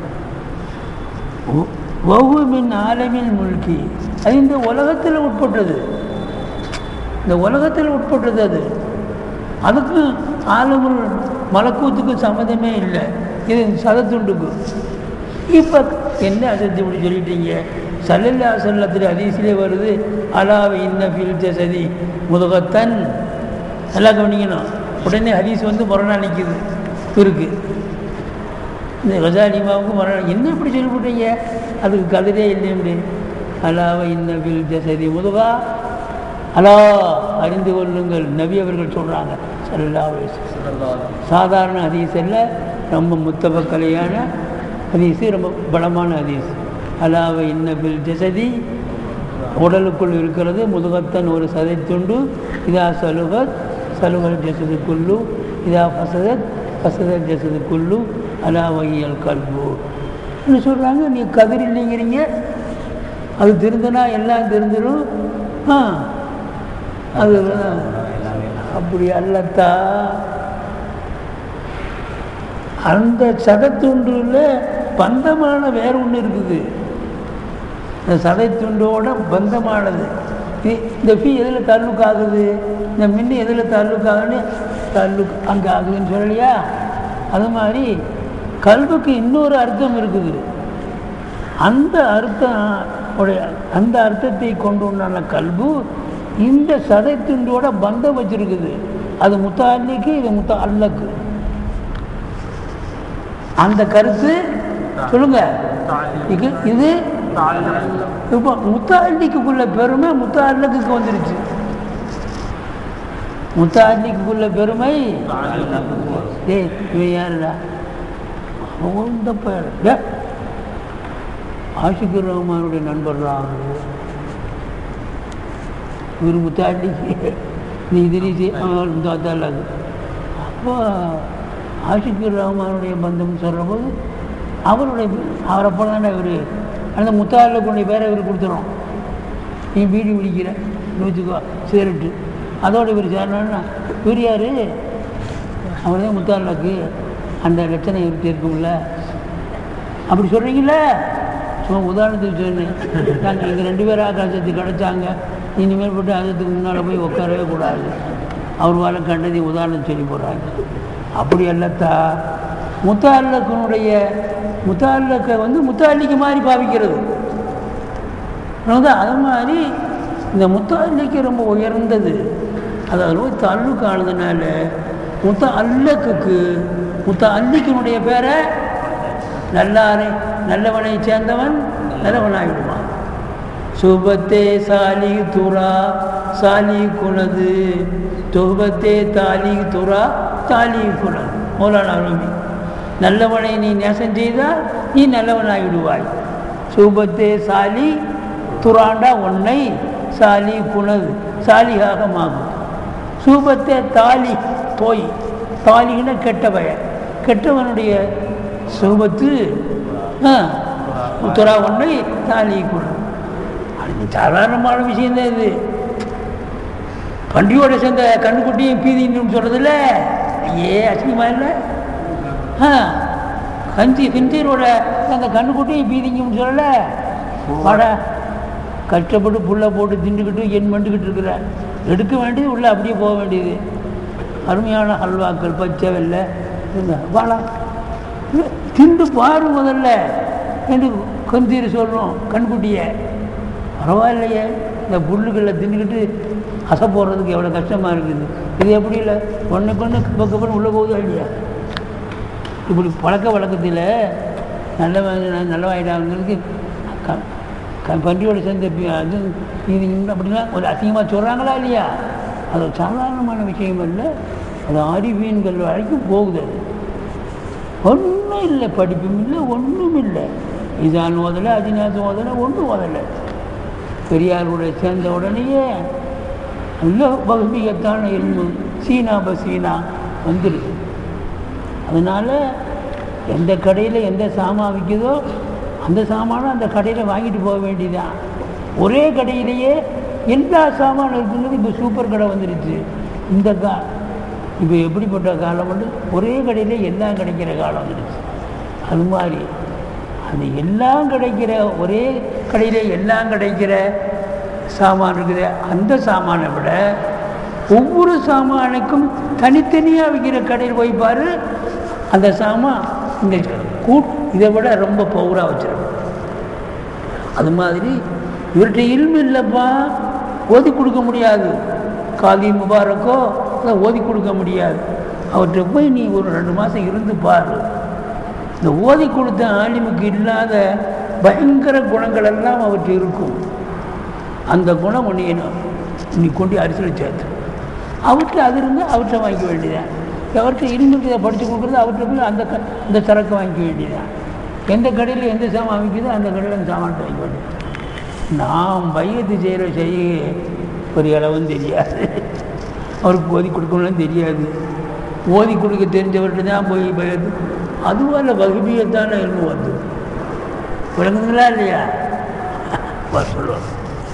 ஒவ்வொமின் ஆலமின் முல்கி அது இந்த உலகத்தில் உட்பட்டது இந்த உலகத்தில் உட்பட்டது அது அதுக்கு ஆலமுல் மலக்கூத்துக்கு சம்மந்தமே இல்லை இது சதத்துண்டுக்கு இப்போ என்ன அசத்து இப்படி சொல்லிட்டீங்க சல்லல்லா சல்லத்தில் அதிசிலே வருது அலாவை இன்ன ஃபில் சதி முதுகத்தன் எல்லாம் கவனிக்கணும் உடனே ஹதீஸ் வந்து முரணா நிற்கிது இருக்கு இந்த கசாலிமாவுக்கு மரணம் என்ன இப்படி சொல்லி போட்டீங்க அதுக்கு கதிரே இல்லையே அலாவை இன்ன ஃபில் ஜசதி முதுகா அலா அறிந்து கொள்ளுங்கள் நபி அவர்கள் சொல்கிறாங்க சல்லல்லா சாதாரண ஹதீஸ் அல்ல ரொம்ப முத்தபக்கலையான ஹதீஸு ரொம்ப பலமான ஹதீஸ் அலாவை இன்னபில் ஜசதி உடலுக்குள் இருக்கிறது முதுகத்தன் ஒரு சதை துண்டு இதா சலுகத் சலுகல் ஜசது குல்லு இதா ஃபசதத் ஃபசதத் ஜசது குல்லு அலா வகியல் கல்பு சொல்கிறாங்க நீ கதிர் இல்லைங்கிறீங்க அது திருந்தனா எல்லாம் திருந்துடும் ஆ அது அப்படி அல்லத்தா அந்த சதத்துண்டில் பந்தமான வேற ஒன்று இருக்குது இந்த சதைத்துண்டோட பந்தமானது இந்த ஃபீ எதில் தள்ளுக்கு ஆகுது இந்த மின்னு எதில் தள்ளுக்கு ஆகுன்னு தள்ளுக்கு அங்கே ஆகுதுன்னு சொல்லலையா அது மாதிரி கல்வுக்கு இன்னொரு அர்த்தம் இருக்குது அந்த அர்த்தம் உடைய அந்த அர்த்தத்தை கொண்டு உண்டான கல்வு இந்த சதைத்துண்டோட பந்தம் வச்சிருக்குது அது முத்தாலிக்கு இது முத்தா அல்லக்கு அந்த கருத்து சொல்லுங்க இது இது இப்போ முத்தாண்டிக்குள்ள பெருமை முத்தாண்டுக்கு வந்துருச்சு முத்தாண்டிக்குள்ள பெருமை டேய் இவன் யாருடா இந்த பேர் ஆஷிகுர் ரஹ்மானுடைய நண்பர் தான் இவர் முத்தாண்டிக்கு நீ திரிசி முத்தாத்தால் அப்போ ஆஷிகுர் ரஹ்மானுடைய பந்தம் சொல்கிற போது அவருடைய அவரை போல தானே இவர் அந்த முத்தாளில் கொண்டு பேரை இவர் கொடுத்துரும் நீ பீடி பிடிக்கிற நூற்றுக்கோ சிகரெட்டு அதோட இவர் சேரணும்னா இவர் யார் அவர் தான் முத்தாளுக்கு அந்த லட்சணம் இவர்கிட்ட இருக்கும்ல அப்படி சொல்கிறீங்களே சும்மா உதாரணத்துக்கு சொன்னேன் நாங்கள் இங்கே ரெண்டு பேரும் ஆகாசத்துக்கு கிடச்சாங்க இனிமேல் போட்டு ஆகாசத்துக்கு முன்னால் போய் உட்காரவே கூடாது அவர் வாழ கண்டதை உதாரணம் சொல்லி போடுறாங்க அப்படி அல்லத்தா முத்தால்லக்கனுடைய முத்தால்லக்க வந்து முத்தாலிக்கு மாதிரி பாவிக்கிறது வந்து அது மாதிரி இந்த முத்தாலிக்கு ரொம்ப உயர்ந்தது அதாவது போய் தள்ளுக்கு ஆனதுனால முத்த அல்லக்குக்கு முத்த அல்லிக்கனுடைய பேரை நல்லாரை நல்லவனை சேர்ந்தவன் நல்லவனாகிடுவான் சுபத்தே சாலி துரா சாலி குலது தொகுபத்தே தாலி துரா தாலி குலது மௌலானா ரூமி நல்லவனை நீ நேசம் செய்தால் நீ நல்லவனாகிவிடுவாய் சூபத்தே சாலி துராண்டா உன்னை சாலி குணது சாலியாக மாகும் சூபத்தே தாலி போய் தாலின்னு கெட்ட பையன் கெட்டவனுடைய சூபத்து துரா ஒன்றை தாலி குணம் அது சாதாரணமான விஷயம்தான் இது பண்டியோட சேர்ந்த கண்ணுக்குட்டியும் பீதின்னு சொல்கிறதில்ல ஏ அசிங்கமா இல்லை ஆ கஞ்சி சிந்தீரோட அந்த கண்ணுக்குட்டி பீதிங்கன்னு சொல்லல வாடா கஷ்டப்பட்டு புல்லை போட்டு திண்டுக்கிட்டு என் மண்டுக்கிட்டு இருக்கிற எடுக்க வேண்டியது உள்ள அப்படியே போக வேண்டியது அருமையான ஹல்வாக்கள் பச்சை வெள்ளை இந்த வாடா திண்டு பாரு முதல்ல என்று கந்தீர் சொல்கிறோம் கண்குட்டியை பரவாயில்லையே இந்த புல்லுகளில் தின்னுக்கிட்டு அசை போடுறதுக்கு எவ்வளோ கஷ்டமாக இருக்குது இது எப்படி இல்லை ஒன்றுக்கு ஒன்று கப்ப கப்பன்னு உள்ளே போகுதா இல்லையா இப்படி பழக்க வழக்கத்தில் நல்லவன் நல்லவாயிடாங்களுக்கு க க பன்றியோட சேர்ந்த பி- அது இது இன்னும் அப்படின்னா ஒரு அசிங்கமாக சொல்கிறாங்களா இல்லையா அது ஒரு சாதாரணமான விஷயம் இல்லை அது அறிவியன்கள் வரைக்கும் போகுது அது ஒன்றும் இல்லை படிப்பும் இல்லை ஒன்றும் இல்லை இதான் ஓதலை அஜினாத் ஓதலை ஒன்றும் ஓதலை பெரியாரோட சேர்ந்த உடனேயே நல்ல பகுதியத்தான எல்மு சீனா பசீனா வந்துடுது அதனால் எந்த கடையில் எந்த சாமான் விற்குதோ அந்த சாமானும் அந்த கடையில் வாங்கிட்டு போக வேண்டியதுதான் ஒரே கடையிலேயே எல்லா சாமானும் இருக்குங்கிறது இப்போ சூப்பர் கடை வந்துடுச்சு இந்த கா இப்போ எப்படிப்பட்ட காலம் வந்து ஒரே கடையிலே எல்லாம் கிடைக்கிற காலம் வந்துடுச்சு அது மாதிரி அது எல்லாம் கிடைக்கிற ஒரே கடையில் எல்லாம் கிடைக்கிற சாமான் இருக்குது அந்த சாமானை விட ஒவ்வொரு சாமானுக்கும் தனித்தனியாக விற்கிற கடையில் போய் பாரு அந்த சாமான் இந்த கூட் இதை விட ரொம்ப பவுராக வச்சிருக்கும் அது மாதிரி இவர்கிட்ட இல்மு இல்லைப்பா ஓதி கொடுக்க முடியாது காலி முபாரக்கோ அதை ஓதி கொடுக்க முடியாது அவர்கிட்ட போய் நீ ஒரு ரெண்டு மாதம் இருந்து பாரு இந்த ஓதி கொடுத்த ஆலிமுக்கு இல்லாத பயங்கர குணங்கள் எல்லாம் அவர்கிட்ட இருக்கும் அந்த குணம் ஒன்று நீ கொண்டு அரிசியில் சேர்த்து அவர்கிட்ட அது இருந்தால் அவர்கிட்ட வாங்கிக்க வேண்டியதான் அவர்கிட்ட இனிமேல் இதை படித்து கொடுக்குறது அவர்கிட்ட போய் அந்த க அந்த சரக்கு வாங்கிக்க வேண்டியதான் எந்த கடையில் எந்த சாமான் விற்கிதோ அந்த கடையில் அந்த சாமான்ட்டு வாங்கிக்க வேண்டியது நாம் பையத்து செய்கிற செய்ய ஒரு அளவும் தெரியாது அவருக்கு ஓதி கொடுக்கணும்னு தெரியாது ஓதி கொடுக்க தெரிஞ்சவர்கிட்ட தான் போய் பையத்து அதுவால வகுப்பியத்தான எலும்பு வந்து விளங்குங்களா இல்லையா வர சொல்லுவாங்க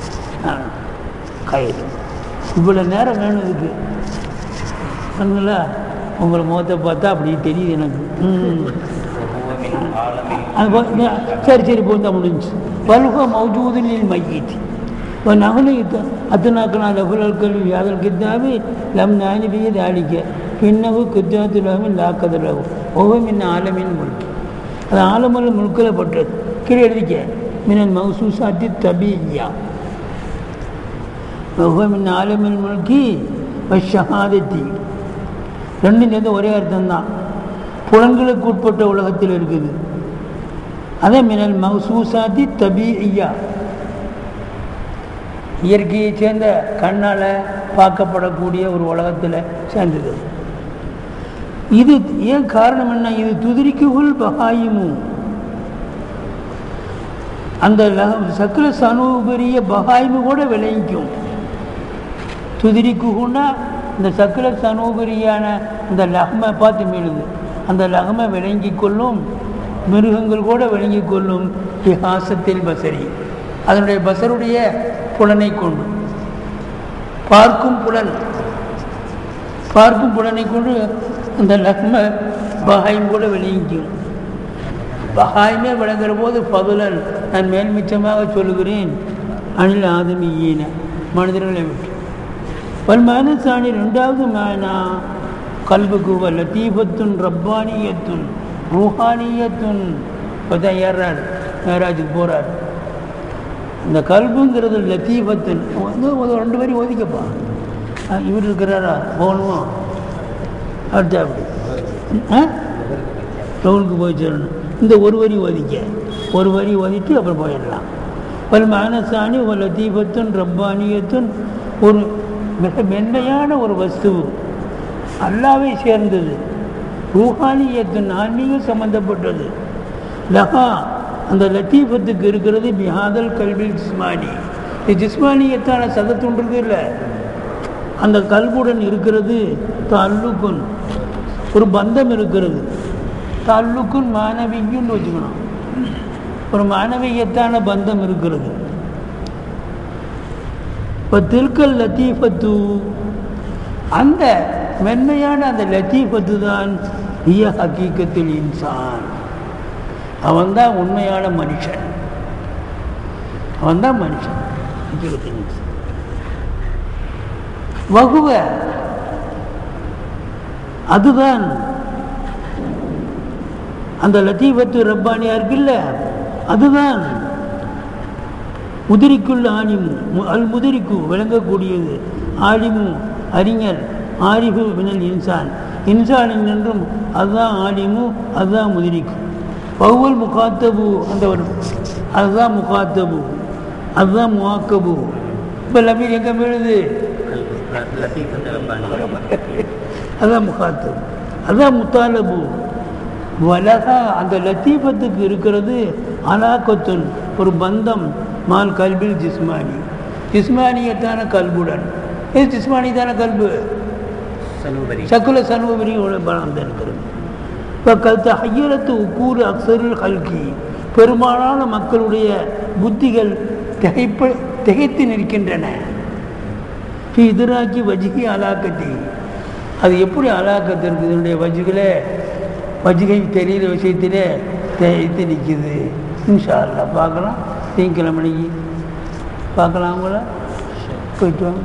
கயிறு இவ்வளோ நேரம் வேணும் இதுக்கு விளங்குங்களா உங்களை முகத்தை பார்த்தா அப்படி தெரியுது எனக்கு ம் அது போ- இந்த- சரி சரி போந்தா முடிஞ்சு பல்கோ மௌஜூதில் மையீத்தி இப்போ நகலு அத்தனாக்கனா லகுலல் கல்வி அதில் கித்தாபி லம் நாஜிபிய தாளிக்க பின்னவு கித்தாத்து லகம் லாக்கது லகு ஒவ்வொமின் ஆலமின் முழுக்கு அது ஆலமல் முழுக்கில் பட்டது கீழே எழுதிக்க மினல் மௌசூசாத்தி தபீயா ஒவ்வொமின் ஆலமின் முழுக்கி ஷஹாதத்தி ரெண்டும் சேர்ந்து ஒரே அர்த்தம் தான் புலன்களுக்கு உட்பட்ட உலகத்தில் இருக்குது அதே மினல் மௌசூசாத்தி தபீயா இயற்கையை சேர்ந்த கண்ணால் பார்க்கப்படக்கூடிய ஒரு உலகத்தில் சேர்ந்தது இது ஏன் காரணம் என்ன இது துதிரிக்குள் பகாயிமும் அந்த லக- சக்கர சனூபரிய பகாயிமு கூட விளைவிக்கும் துதிரிக்குன்னா இந்த சக்கர சனூபரியான இந்த லஹ்மை பார்த்து மீளுது அந்த லஹ்மை விளங்கிக் கொள்ளும் மிருகங்கள் கூட விளங்கிக் கொள்ளும் விஹாசத்தில் பசரி அதனுடைய பசருடைய புலனை கொண்டு பார்க்கும் புலன் பார்க்கும் புலனை கொண்டு அந்த லக்ம பகாயம் கூட விளங்கிக்கும் பகாயமே விளங்குற போது பதுலன் நான் மேல்மிச்சமாக சொல்லுகிறேன் அனில் ஆதமியீன மனிதர்களை விட்டு பல் மானசாணி ரெண்டாவது மானா கல்புக்கு லத்தீபத்துன் ரப்பானியத்துன் ரூஹானியத்துன் இப்போ தான் ஏறாரு மேராஜுக்கு போகிறார் இந்த கல்புங்கிறது லத்தீபத்துன் வந்து ஒரு ரெண்டு பேரும் ஒதுக்கப்பா அஹ் இவர் இருக்கிறாரா போகணுமோ அடுத்த அப்படி ஆ டவுனுக்கு போய் சேரணும் இந்த ஒரு வரி ஒதிக்க ஒரு வரி ஒதிட்டு அப்புறம் போயிடலாம் பல் மானசாணி ஒரு லத்தீபத்துன் ரப்பானியத்துன் ஒரு மிக மென்மையான ஒரு வஸ்து அல்லாவை சேர்ந்தது ரூஹானியத்தின் ஆன்மீகம் சம்பந்தப்பட்டது லஹா அந்த லத்தீஃபத்துக்கு இருக்கிறது பிஹாதல் கல்வில் ஜிஸ்மானி இது ஜிஸ்மானியத்தான சதத்துன்றது இல்லை அந்த கல்புடன் இருக்கிறது தல்லுக்குன் ஒரு பந்தம் இருக்கிறது தல்லுக்குன் மானவிக்குன்னு வச்சுக்கணும் ஒரு மானவியத்தான பந்தம் இருக்கிறது இப்போ திருக்கல் லத்தீஃபத்து அந்த மென்மையான அந்த லத்தீஃபத்து தான் இய ஹக்கீக்கத்தில் இன்சான் அவன்தான் உண்மையான மனுஷன் அவன்தான் மனுஷன் வகுவ அதுதான் அந்த லத்தீபத்து ரப்பானியா இருக்குல்ல அதுதான் முதிரிக்குள் ஆலிமு மு- அல் முதிரிக்கு விளங்கக்கூடியது ஆலிமு அறிஞர் ஆரிஃபு மினல் இன்சான் இன்சானின் என்றும் அதுதான் ஆலிமு அதுதான் முதிரிக்கு பகுவல் முகாத்தபு அந்த ஒரு அதுதான் முகாத்தபு அதுதான் முவாக்கபு இப்போ லபீர் எங்கே மீழுது லத்தீஃபத்து ரப்பானி அதான் முகாத்தபு அதான் முத்தாலபு வலகா அந்த லத்தீஃபத்துக்கு இருக்கிறது அலாக்கத்துன் ஒரு பந்தம் மால் கல்பில் ஜிஸ்மானி ஜிஸ்மானியத்தான கல்புடன் இது ஜிஸ்மானியத்தான கல்பு சனூபரி சக்குல சனுபரி பலம் தான் இருக்கிறது இப்போ கருத்து ஹையரத்து உக்கூறு அக்சருல் ஹல்கி பெரும்பாலான மக்களுடைய புத்திகள் திகைப்ப திகைத்து நிற்கின்றன ஃபி இதுராக்கி வஜிகி அலாக்கத்தி அது எப்படி அலாக்கத்து இருக்குது இதனுடைய வஜுகளே வஜிகை தெரிகிற விஷயத்திலே திகைத்து நிற்கிது இன்ஷா அல்லாஹ் பார்க்கலாம் திங்கக்கிழமைக்கு பார்க்கலாம் அவங்கள போயிட்டு வாங்க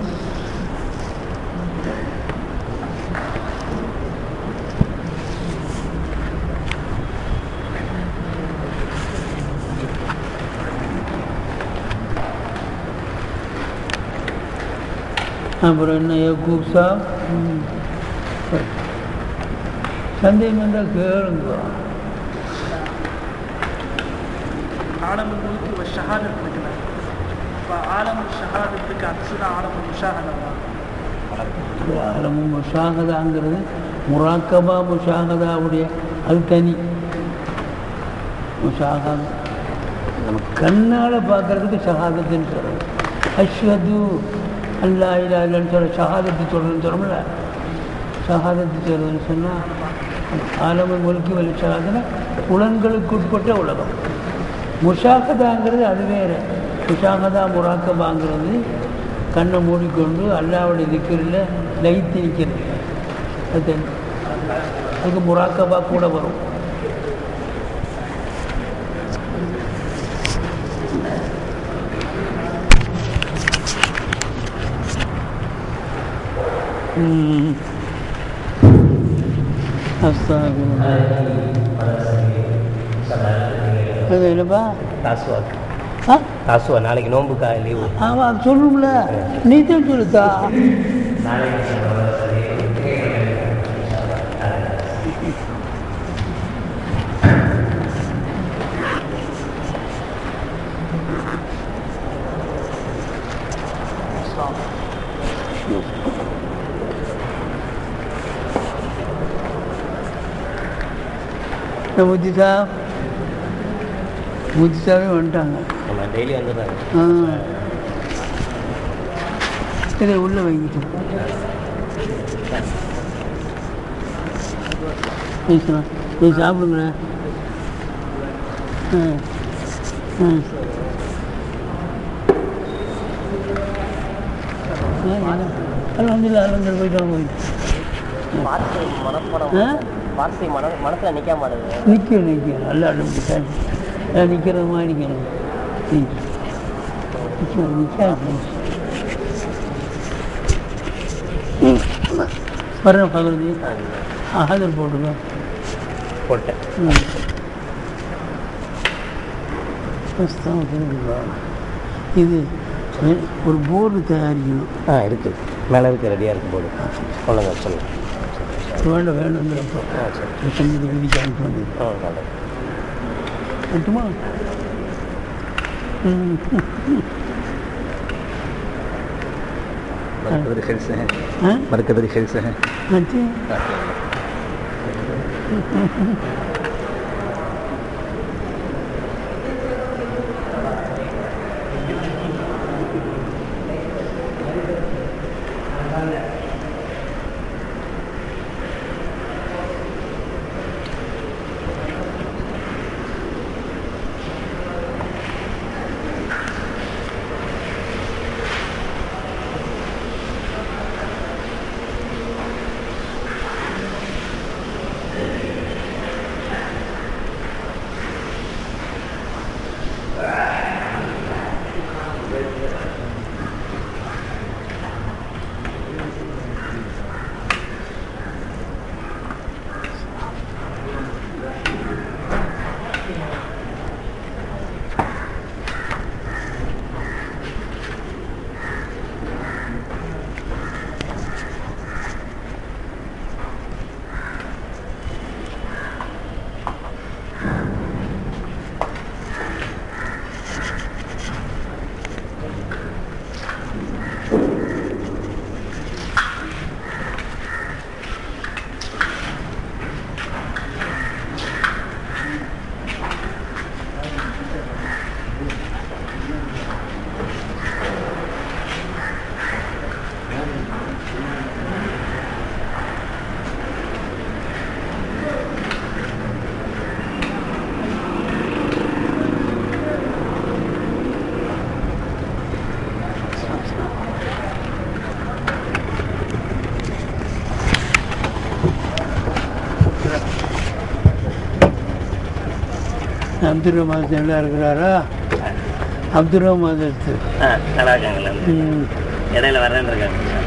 அப்புறம் என்ன யக்கூப் சாப் ம். சந்தேகம் இருந்தால் கேளுங்க ஆலமுல் முல்கு ஷஹாதத் இருக்குல்ல இப்போ ஆலமுல் ஷஹாதத்துக்கு அக்ஸு தான் ஆலமுல் முஷாஹதா ஆலமும் முஷாகதாங்கிறது முராக்கபா முஷாகதாவுடைய அது தனி முஷாகதா நம்ம கண்ணால் பார்க்கறதுக்கு ஷஹாதத்துன்னு சொல்கிறோம் அஷ்ஹது அல்லா இல்லா இல்லைன்னு சொல்ல ஷஹாதத்து சொல்கிறேன்னு சொல்கிறோம்ல ஷஹாதத்து சொல்கிறதுன்னு சொன்னால் ஆலம முழுக்கி வலி ஷஹாதுன்னா புலன்களுக்கு உட்பட்ட உலகம் முஷாகதாங்கிறது அது வேறு முஷாகதா முராக்கபாங்கிறது கண்ணை மூடிக்கொண்டு அல்லாவுடைய திக்கிரில் லைத்து நிற்கிறது அது தனி. அதுக்கு முராக்கபா கூட வரும் ம். அஸ்தாகுருல்லாஹ். அது இல்லைப்பா தாசுவா ஆ தாசுவா நாளைக்கு நோம்புக்கா லீவு ஆமாம் அது சொல்லணும்ல நீ தான் சொல்லுத்தா முத்தி சாப் முத்தி சாவே வந்துட்டாங்க நம்ம டெய்லி வந்துடுறாங்க ஆ இதை உள்ளே வைக்கிட்டோம் பேசலாம் நீ சாப்பிடுங்களேன் ஆ ஆ அலமதுல்லா அலமதுல்லா போயிட்டு வாங்க போயிட்டு வார்த்தை மனப்படம் ஆ வார்த்தை மன மனசில் நிற்க மாட்டேங்குது நிற்கும் நிற்கும் நல்லா ஆரம்பிச்சாரு எல்லாம் நிற்கிற மாதிரி நிற்கணும் நிற்கும் நிற்காது வர்றேன் பகுதி ஆதர் போட்டுக்கோ போட்டேன் ம். அஸ்தக்ஃபிருல்லாஹ். இது எ- ஒரு போர்டு தயாரிக்கணும் ஆ இருக்குது மேலே இருக்கு ரெடியாக இருக்கு போடு சொல்லுங்க சொல்லுங்கள் வேண்டாம் வேணுங்கிறப்போ ஆ சரி செஞ்சு எழுதி அனுப்பி வந்தது ஆ நல்லது மட்டுமா ம் बरकत खैर से हैं ஆ बरकत खैर से हैं ஆச்சு அப்துல் ரஹ்மான் நல்லா இருக்கிறாரா அப்துல் ரஹ்மான் எடுத்து ஆ நல்லா இருக்காங்களா ம் இடையில வரேன்னு இருக்காங்க சார்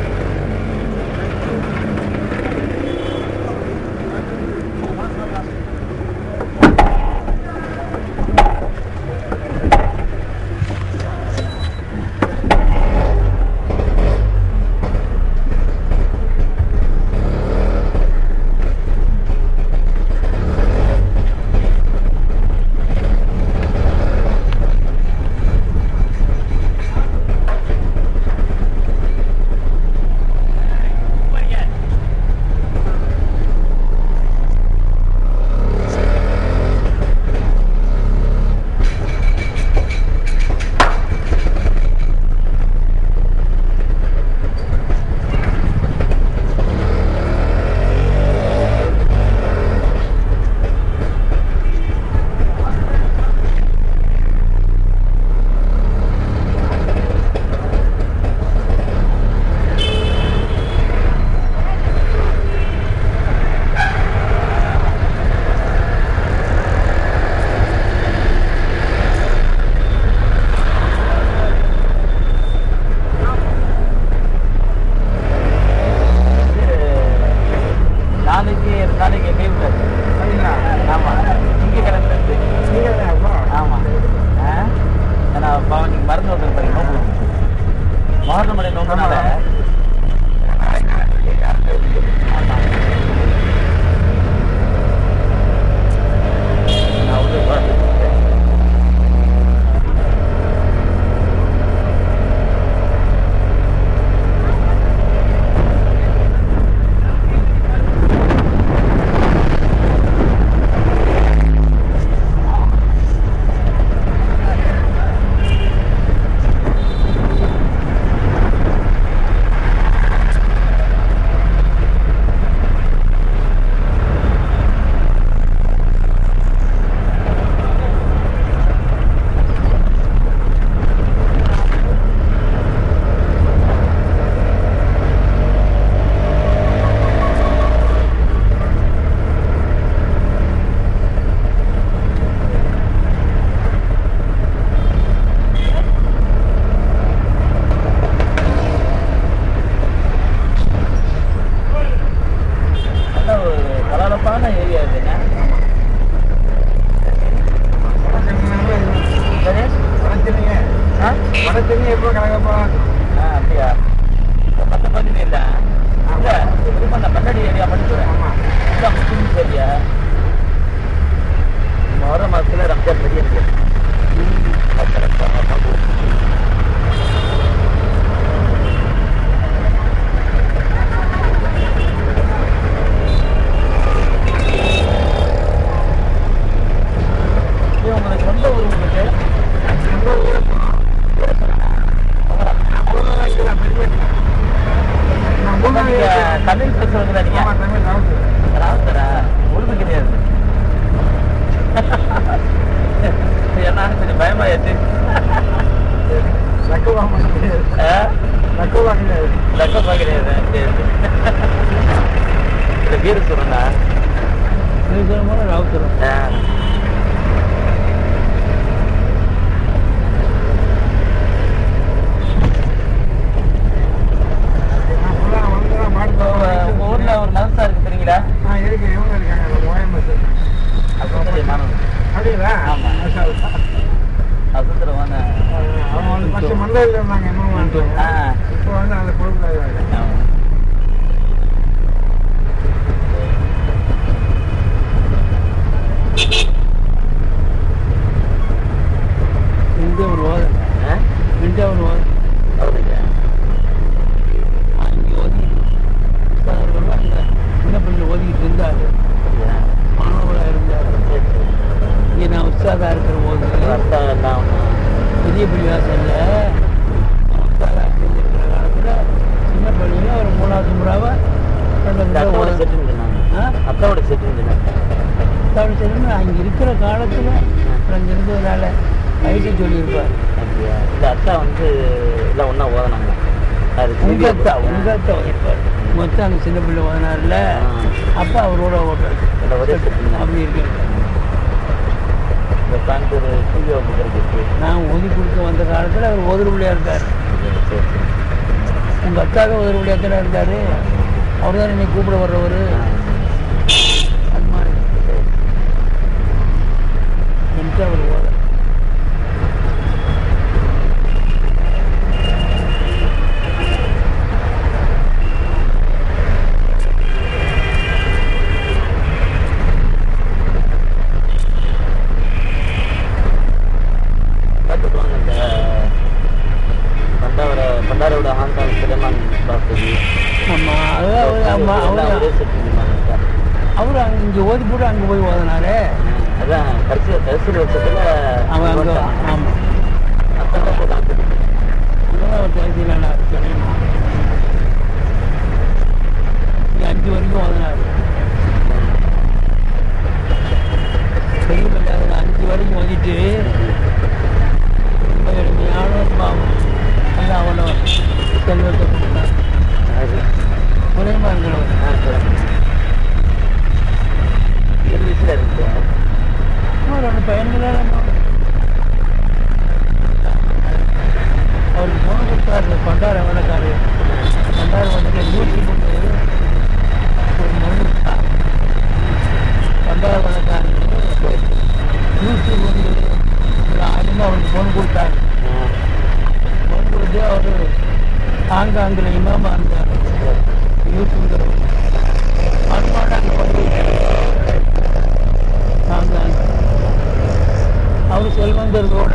நாளைக்கு நாளைக்கு லீவ் ஆமாம் இங்கே கிளம்புறது ஆமாம் ஆ ஏன்னா பாவம் நீங்கள் மருந்து வந்து பாருங்க நோம்பு மகர்ண மலை நோம்புனால நான் வந்து பார்த்துட்டு நல்ல ஒரு கலகலப்பான ஏரியா இதுங்க சரி ஆ ஆ அப்படியா மற்ற பகுதி இல்லை இல்லை திரும்ப அந்த பன்னடி ஏரியா மட்டும் சொல்கிறேன் இல்லை முஸ்லீம் ஏரியா வர மாதத்தில் ரம்ஜான் பெரிய இருக்கு இது உங்களுக்கு சொந்த ஊர் உங்களுக்கு நீங்க தமிழ் பேசுறவங்க நீங்க ராவுத்தரா உழுது கிடையாது ஏன்னா கொஞ்சம் பயமாயிடுச்சு ஆ? லக்கோபா கிடையாது சரி. இந்த வீடு சொல்லுங்க திருச்சிரமலை ராவுத்தரம் ஆ. இப்போ உங்க ஊர்ல ஒரு மதரசா இருக்கு தெரியுங்களா அசுந்தரி மாணவன் ஆமா. அசுந்தரமான ஆ ஆமா. இங்கே ஒரு வாதம் ஆ? இங்கே ஒரு வாதம் அப்படியா? அங்கே ஓதி அவர்கள் அந்த சின்ன பிள்ளை ஓதிக்கிட்டு இருந்தார் அப்படியா? மாணவராக இருந்தார் சரி, சரி. இங்கே நான் உற்சாகா இருக்கிற போது அர்த்தம் எல்லாம் ஒண்ணு. பெரிய பள்ளிவாசல்ல உற்சாகா இருக்கிற காலத்தில் சின்ன பள்ளியில் ஒரு மூணாவது முறாவை ரெண்டு இந்த முறை அக்காவோட ஓத- செட்டுன்னு சொன்னாங்க. ஆ? அக்காவோட செட்டுன்னு சொன்னாங்க. அப்படி சொல்லணும் அங்கே இருக்கிற காலத்தில் அங்கே இருந்ததுனால ஐடி சொல்லியிருப்பார் அப்படியா? இந்த அக்கா வந்து எல்லாம் ஒண்ணா ஓதுனாங்க. அது வீடியோ உங்கத்தா போட்டு- உங்கத்தா வைப்பார் மொத்தம் அங்கே சின்ன பிள்ளை ஓதினார்ல ஆ. அப்பா அவரோட ஓட்டுறாரு இந்த ஒரே செட்டு தான். அப்படி இருக்கு இந்த கோயம்புத்தூர் டிவி வகுப்பு நான் ஒதி கொடுக்க வந்த காலத்தில் அவர் ஒதுரு பிள்ளையா இருக்கார் சரி சரி உங்கள் அக்காவே ஒதுரு பிள்ளையா தானே இருந்தார் அவர் தான் இன்னைக்கு கூப்பிட வர்றவர் அது மாதிரி எனக்கு அவர் ஓத பார்த்துக்குவாங்க இந்த பண்டாவர பண்டாரோட ஹாங்காங் சுலைமான் பாஸ்கரி ஆமாம் அதான் அவர் அம்மா எல்லாம் அவர் ஒரே செட் முடியுமாங்க அவர் அங்கே இங்கே ஓதி போட்டு அங்கே போய் ஓதினாரே அதான் கடைசி கடைசி வருஷத்துல அவன் அங்கே ஆமாம் அத்தனை போதான் அதான் அவர் தேசியிலான கிடையாது அஞ்சு வரைக்கும் ஓதினார் பெரிய பஞ்சாயத்தில் அஞ்சு வரைக்கும் ஓதிட்டு ரொம்ப எளிமையான பாவம் நல்லா அவ்வளோ செல்வத்தை கொடுத்தார் சுலைமான்கிறவர் ஏழு வயசுல இருக்கு இன்னும் ரெண்டு பையன்களால் அவருக்கு போன கொடுத்தாரு பண்டார வேலைக்காரு பண்டார வேலைக்கு நூற்றி மூணு ஒரு மணி பண்டார வேலைக்காரு நூற்றி மூணு ஒரு ஆயிரமா அவருக்கு பொண்ணு கொடுத்தாரு பொண்ணு கொடுத்து அவர் ஆங்காங்கில் இமாமா இருந்தார் யூத்துங்கிறவர் அன்பான அங்கே பண்ணி ஆங்காங்க அவர் செல்வந்தர்களோட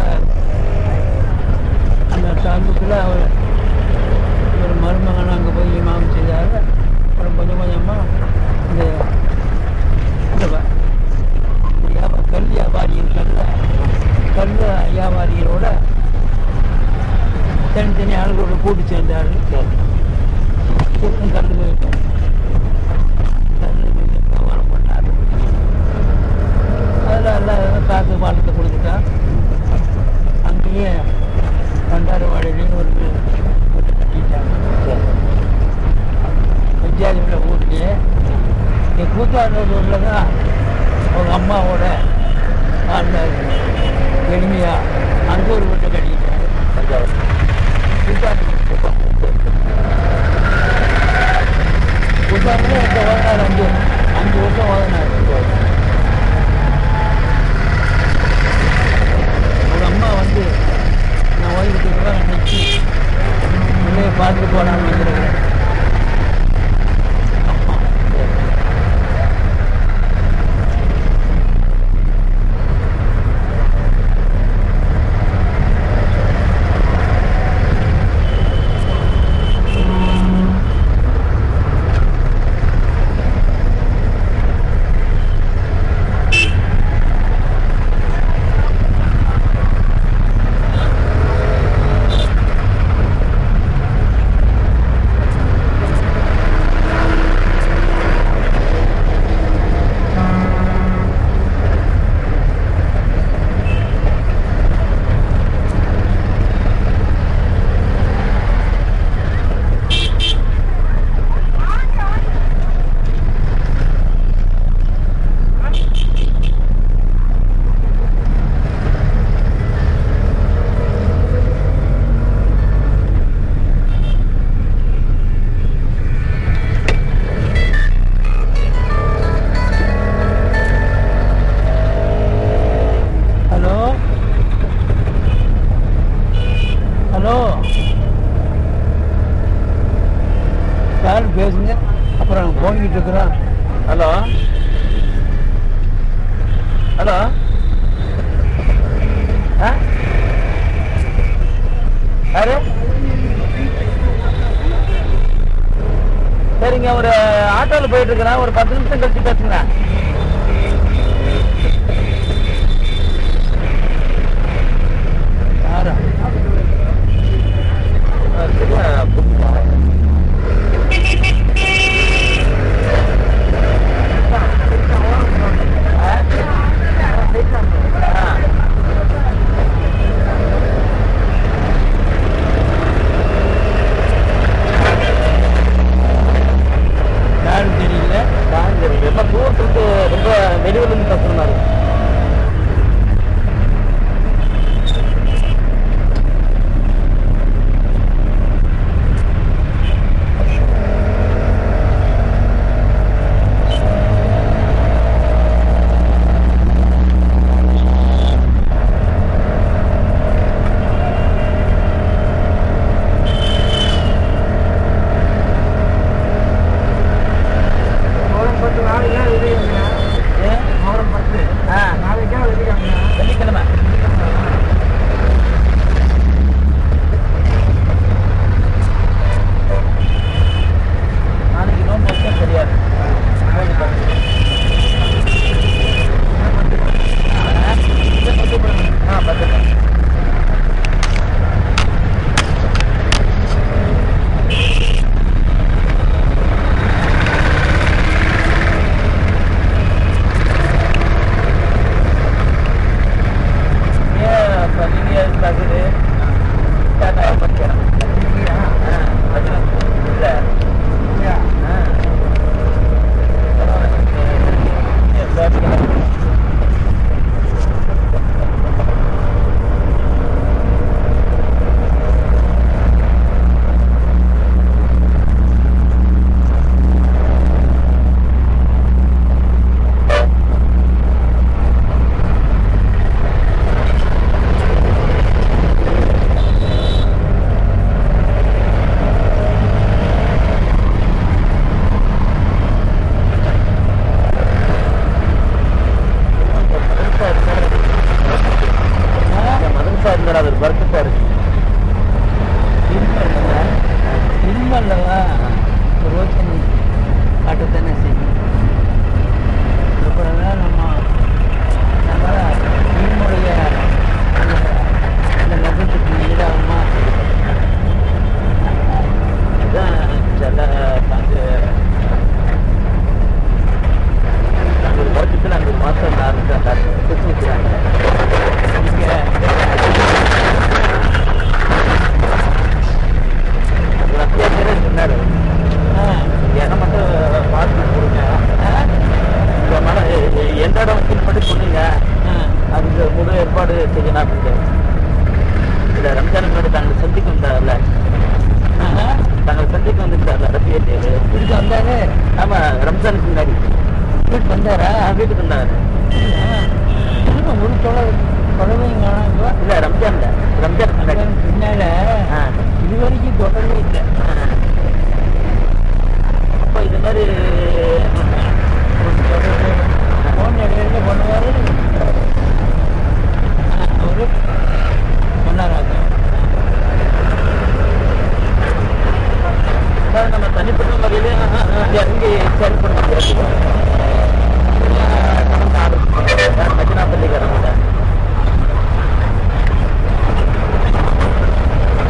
அந்த தாலுக்கில் அவர் ஒரு மருமகன் அங்கே போய் இமாம் செய்தார் அப்புறம் கொஞ்சம் கொஞ்சமாக இந்த இந்த வ- வியாபா கல் வியாபாரி இருக்கல்ல கல் வியாபாரிகளோட தனித்தனி ஆளுகளோட கூட்டு சேர்ந்தார் கூட்டம் கல் கல் வியாபாரம் பண்ணார் அதில் எல்லாம் காற்று பாலத்தை கொடுத்துட்டா அங்கேயே பண்டார வாழையிலேயும் ஒரு வீடு கட்டிட்டாங்க பஞ்சாயத்துல ஊர்லேயே இங்கே கூத்தாண்டூரில் தான் அவங்க அம்மாவோட வாழ்ந்தார் எளிமையாக அங்கே ஒரு வீட்டை கட்டிட்டாங்க தஞ்சாவூர் கூத்தாண்டில் இப்போ ஓதினார் அஞ்சு அஞ்சு வருஷம் ஓதினார் ஒரு அம்மா வந்து நான் ஓய்வுக்கு தான் நினச்சி உள்ளே பார்த்துட்டு போனான்னு வந்துருக்கிறேன் அம்மா ஹலோ ஹலோ யார் பேசுங்க அப்புறம் நாங்கள் போன்கிட்டு இருக்கிறோம் ஹலோ ஹலோ ஆ யாரு சரிங்க ஒரு ஆட்டோவில் போயிட்டு இருக்கிறேன் ஒரு பத்து நிமிஷம் கழிச்சு பேசுங்க யாரா ஆ, சரியா புரியுதா? ஆ. யாரும் தெரியல யாரும் தெரியல. எல்லாம் தூரத்துல இருந்து ரம்ஜான் முன்னாடி பின்னால ஆ. இது வரைக்கும் தொடர்பே இல்லை அப்போ இது மாதிரி ஃபோன் இடையில பண்ணுவார் அவரு சொன்னாராங்க அதாவது நம்ம தனிப்பட்ட முறையிலே இறங்கி செயல்பட முடியாது கடந்த ஆர்டர் மஜினா பள்ளிக்காரங்க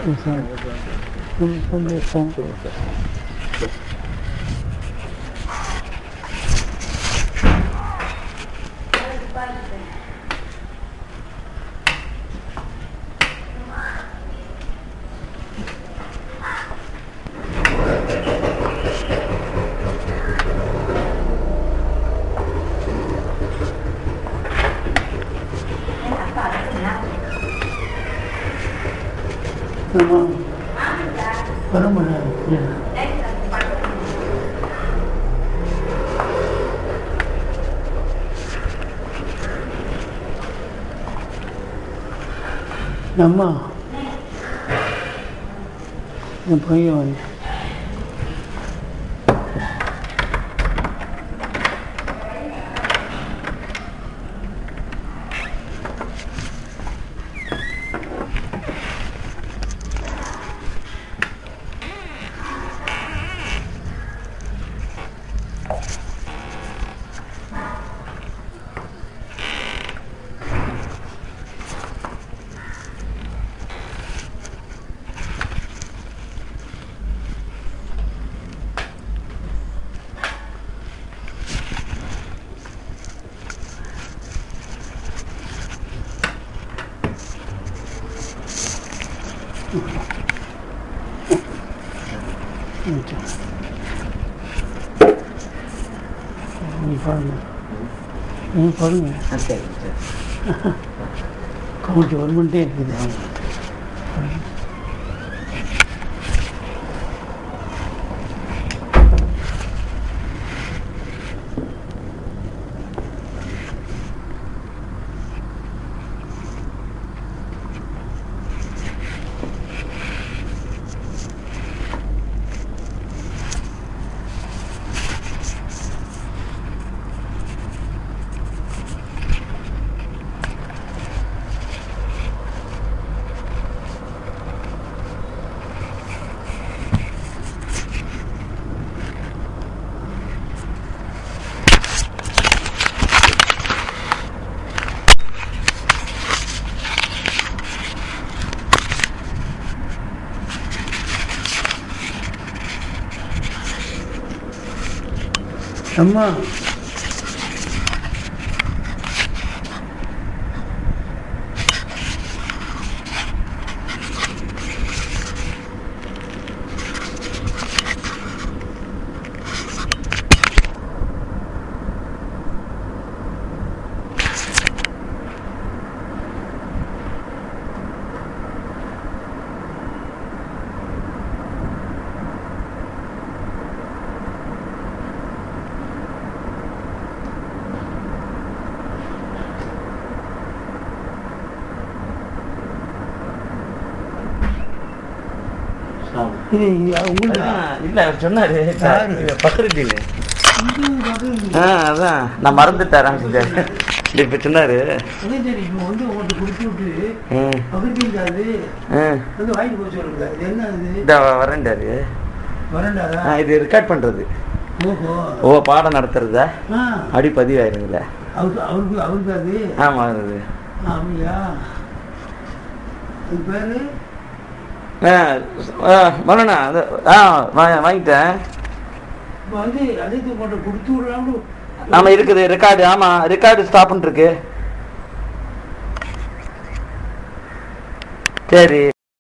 ரொம்ப சந்தோஷம் ஆமாம் பரமல அம்மா என் பையன் வந்து நீ பாருங்க நீ பாருங்க சரி சரி கவுண்ட் கவர்மெண்ட்டே இருக்குது அம்மா இது இது உங்களுக்கு அதான், இல்ல அவர் சொன்னாரு யாரு? இது பக்ருதீன் இது பக்கத்து ஆ அதான் நான் மறந்துட்டேன் செஞ்சாரு இப்ப சொன்னாரு அதே சரி இப்போ வந்து உங்கள்கிட்ட கொடுத்து விட்டு ம், பக்கத்து அது ம். வந்து வாங்கிட்டு போய் சொல்லுங்க இது என்ன இது இதோ வரேன்டாரு வரண்டாரா ஆ, இது ரெக்கார்ட் பண்றது ஓஹோ ஓ பாடம் நடத்துறதா ஆ அப்படி பதிவாயிருங்களே அவருக்கு அவருக்கு அவருக்கு அது ஆமா அது அப்படியா அது பேரு ஆ ஆ, மரணா அது ஆ வா- வாங்கிட்டேன் இப்போ வந்து அனைத்து உங்கள்கிட்ட கொடுத்து விடலாம்னு ஆமா இருக்குது ரெக்கார்டு ஆமா ரெக்கார்டு ஸ்டாப் இருக்கு சரி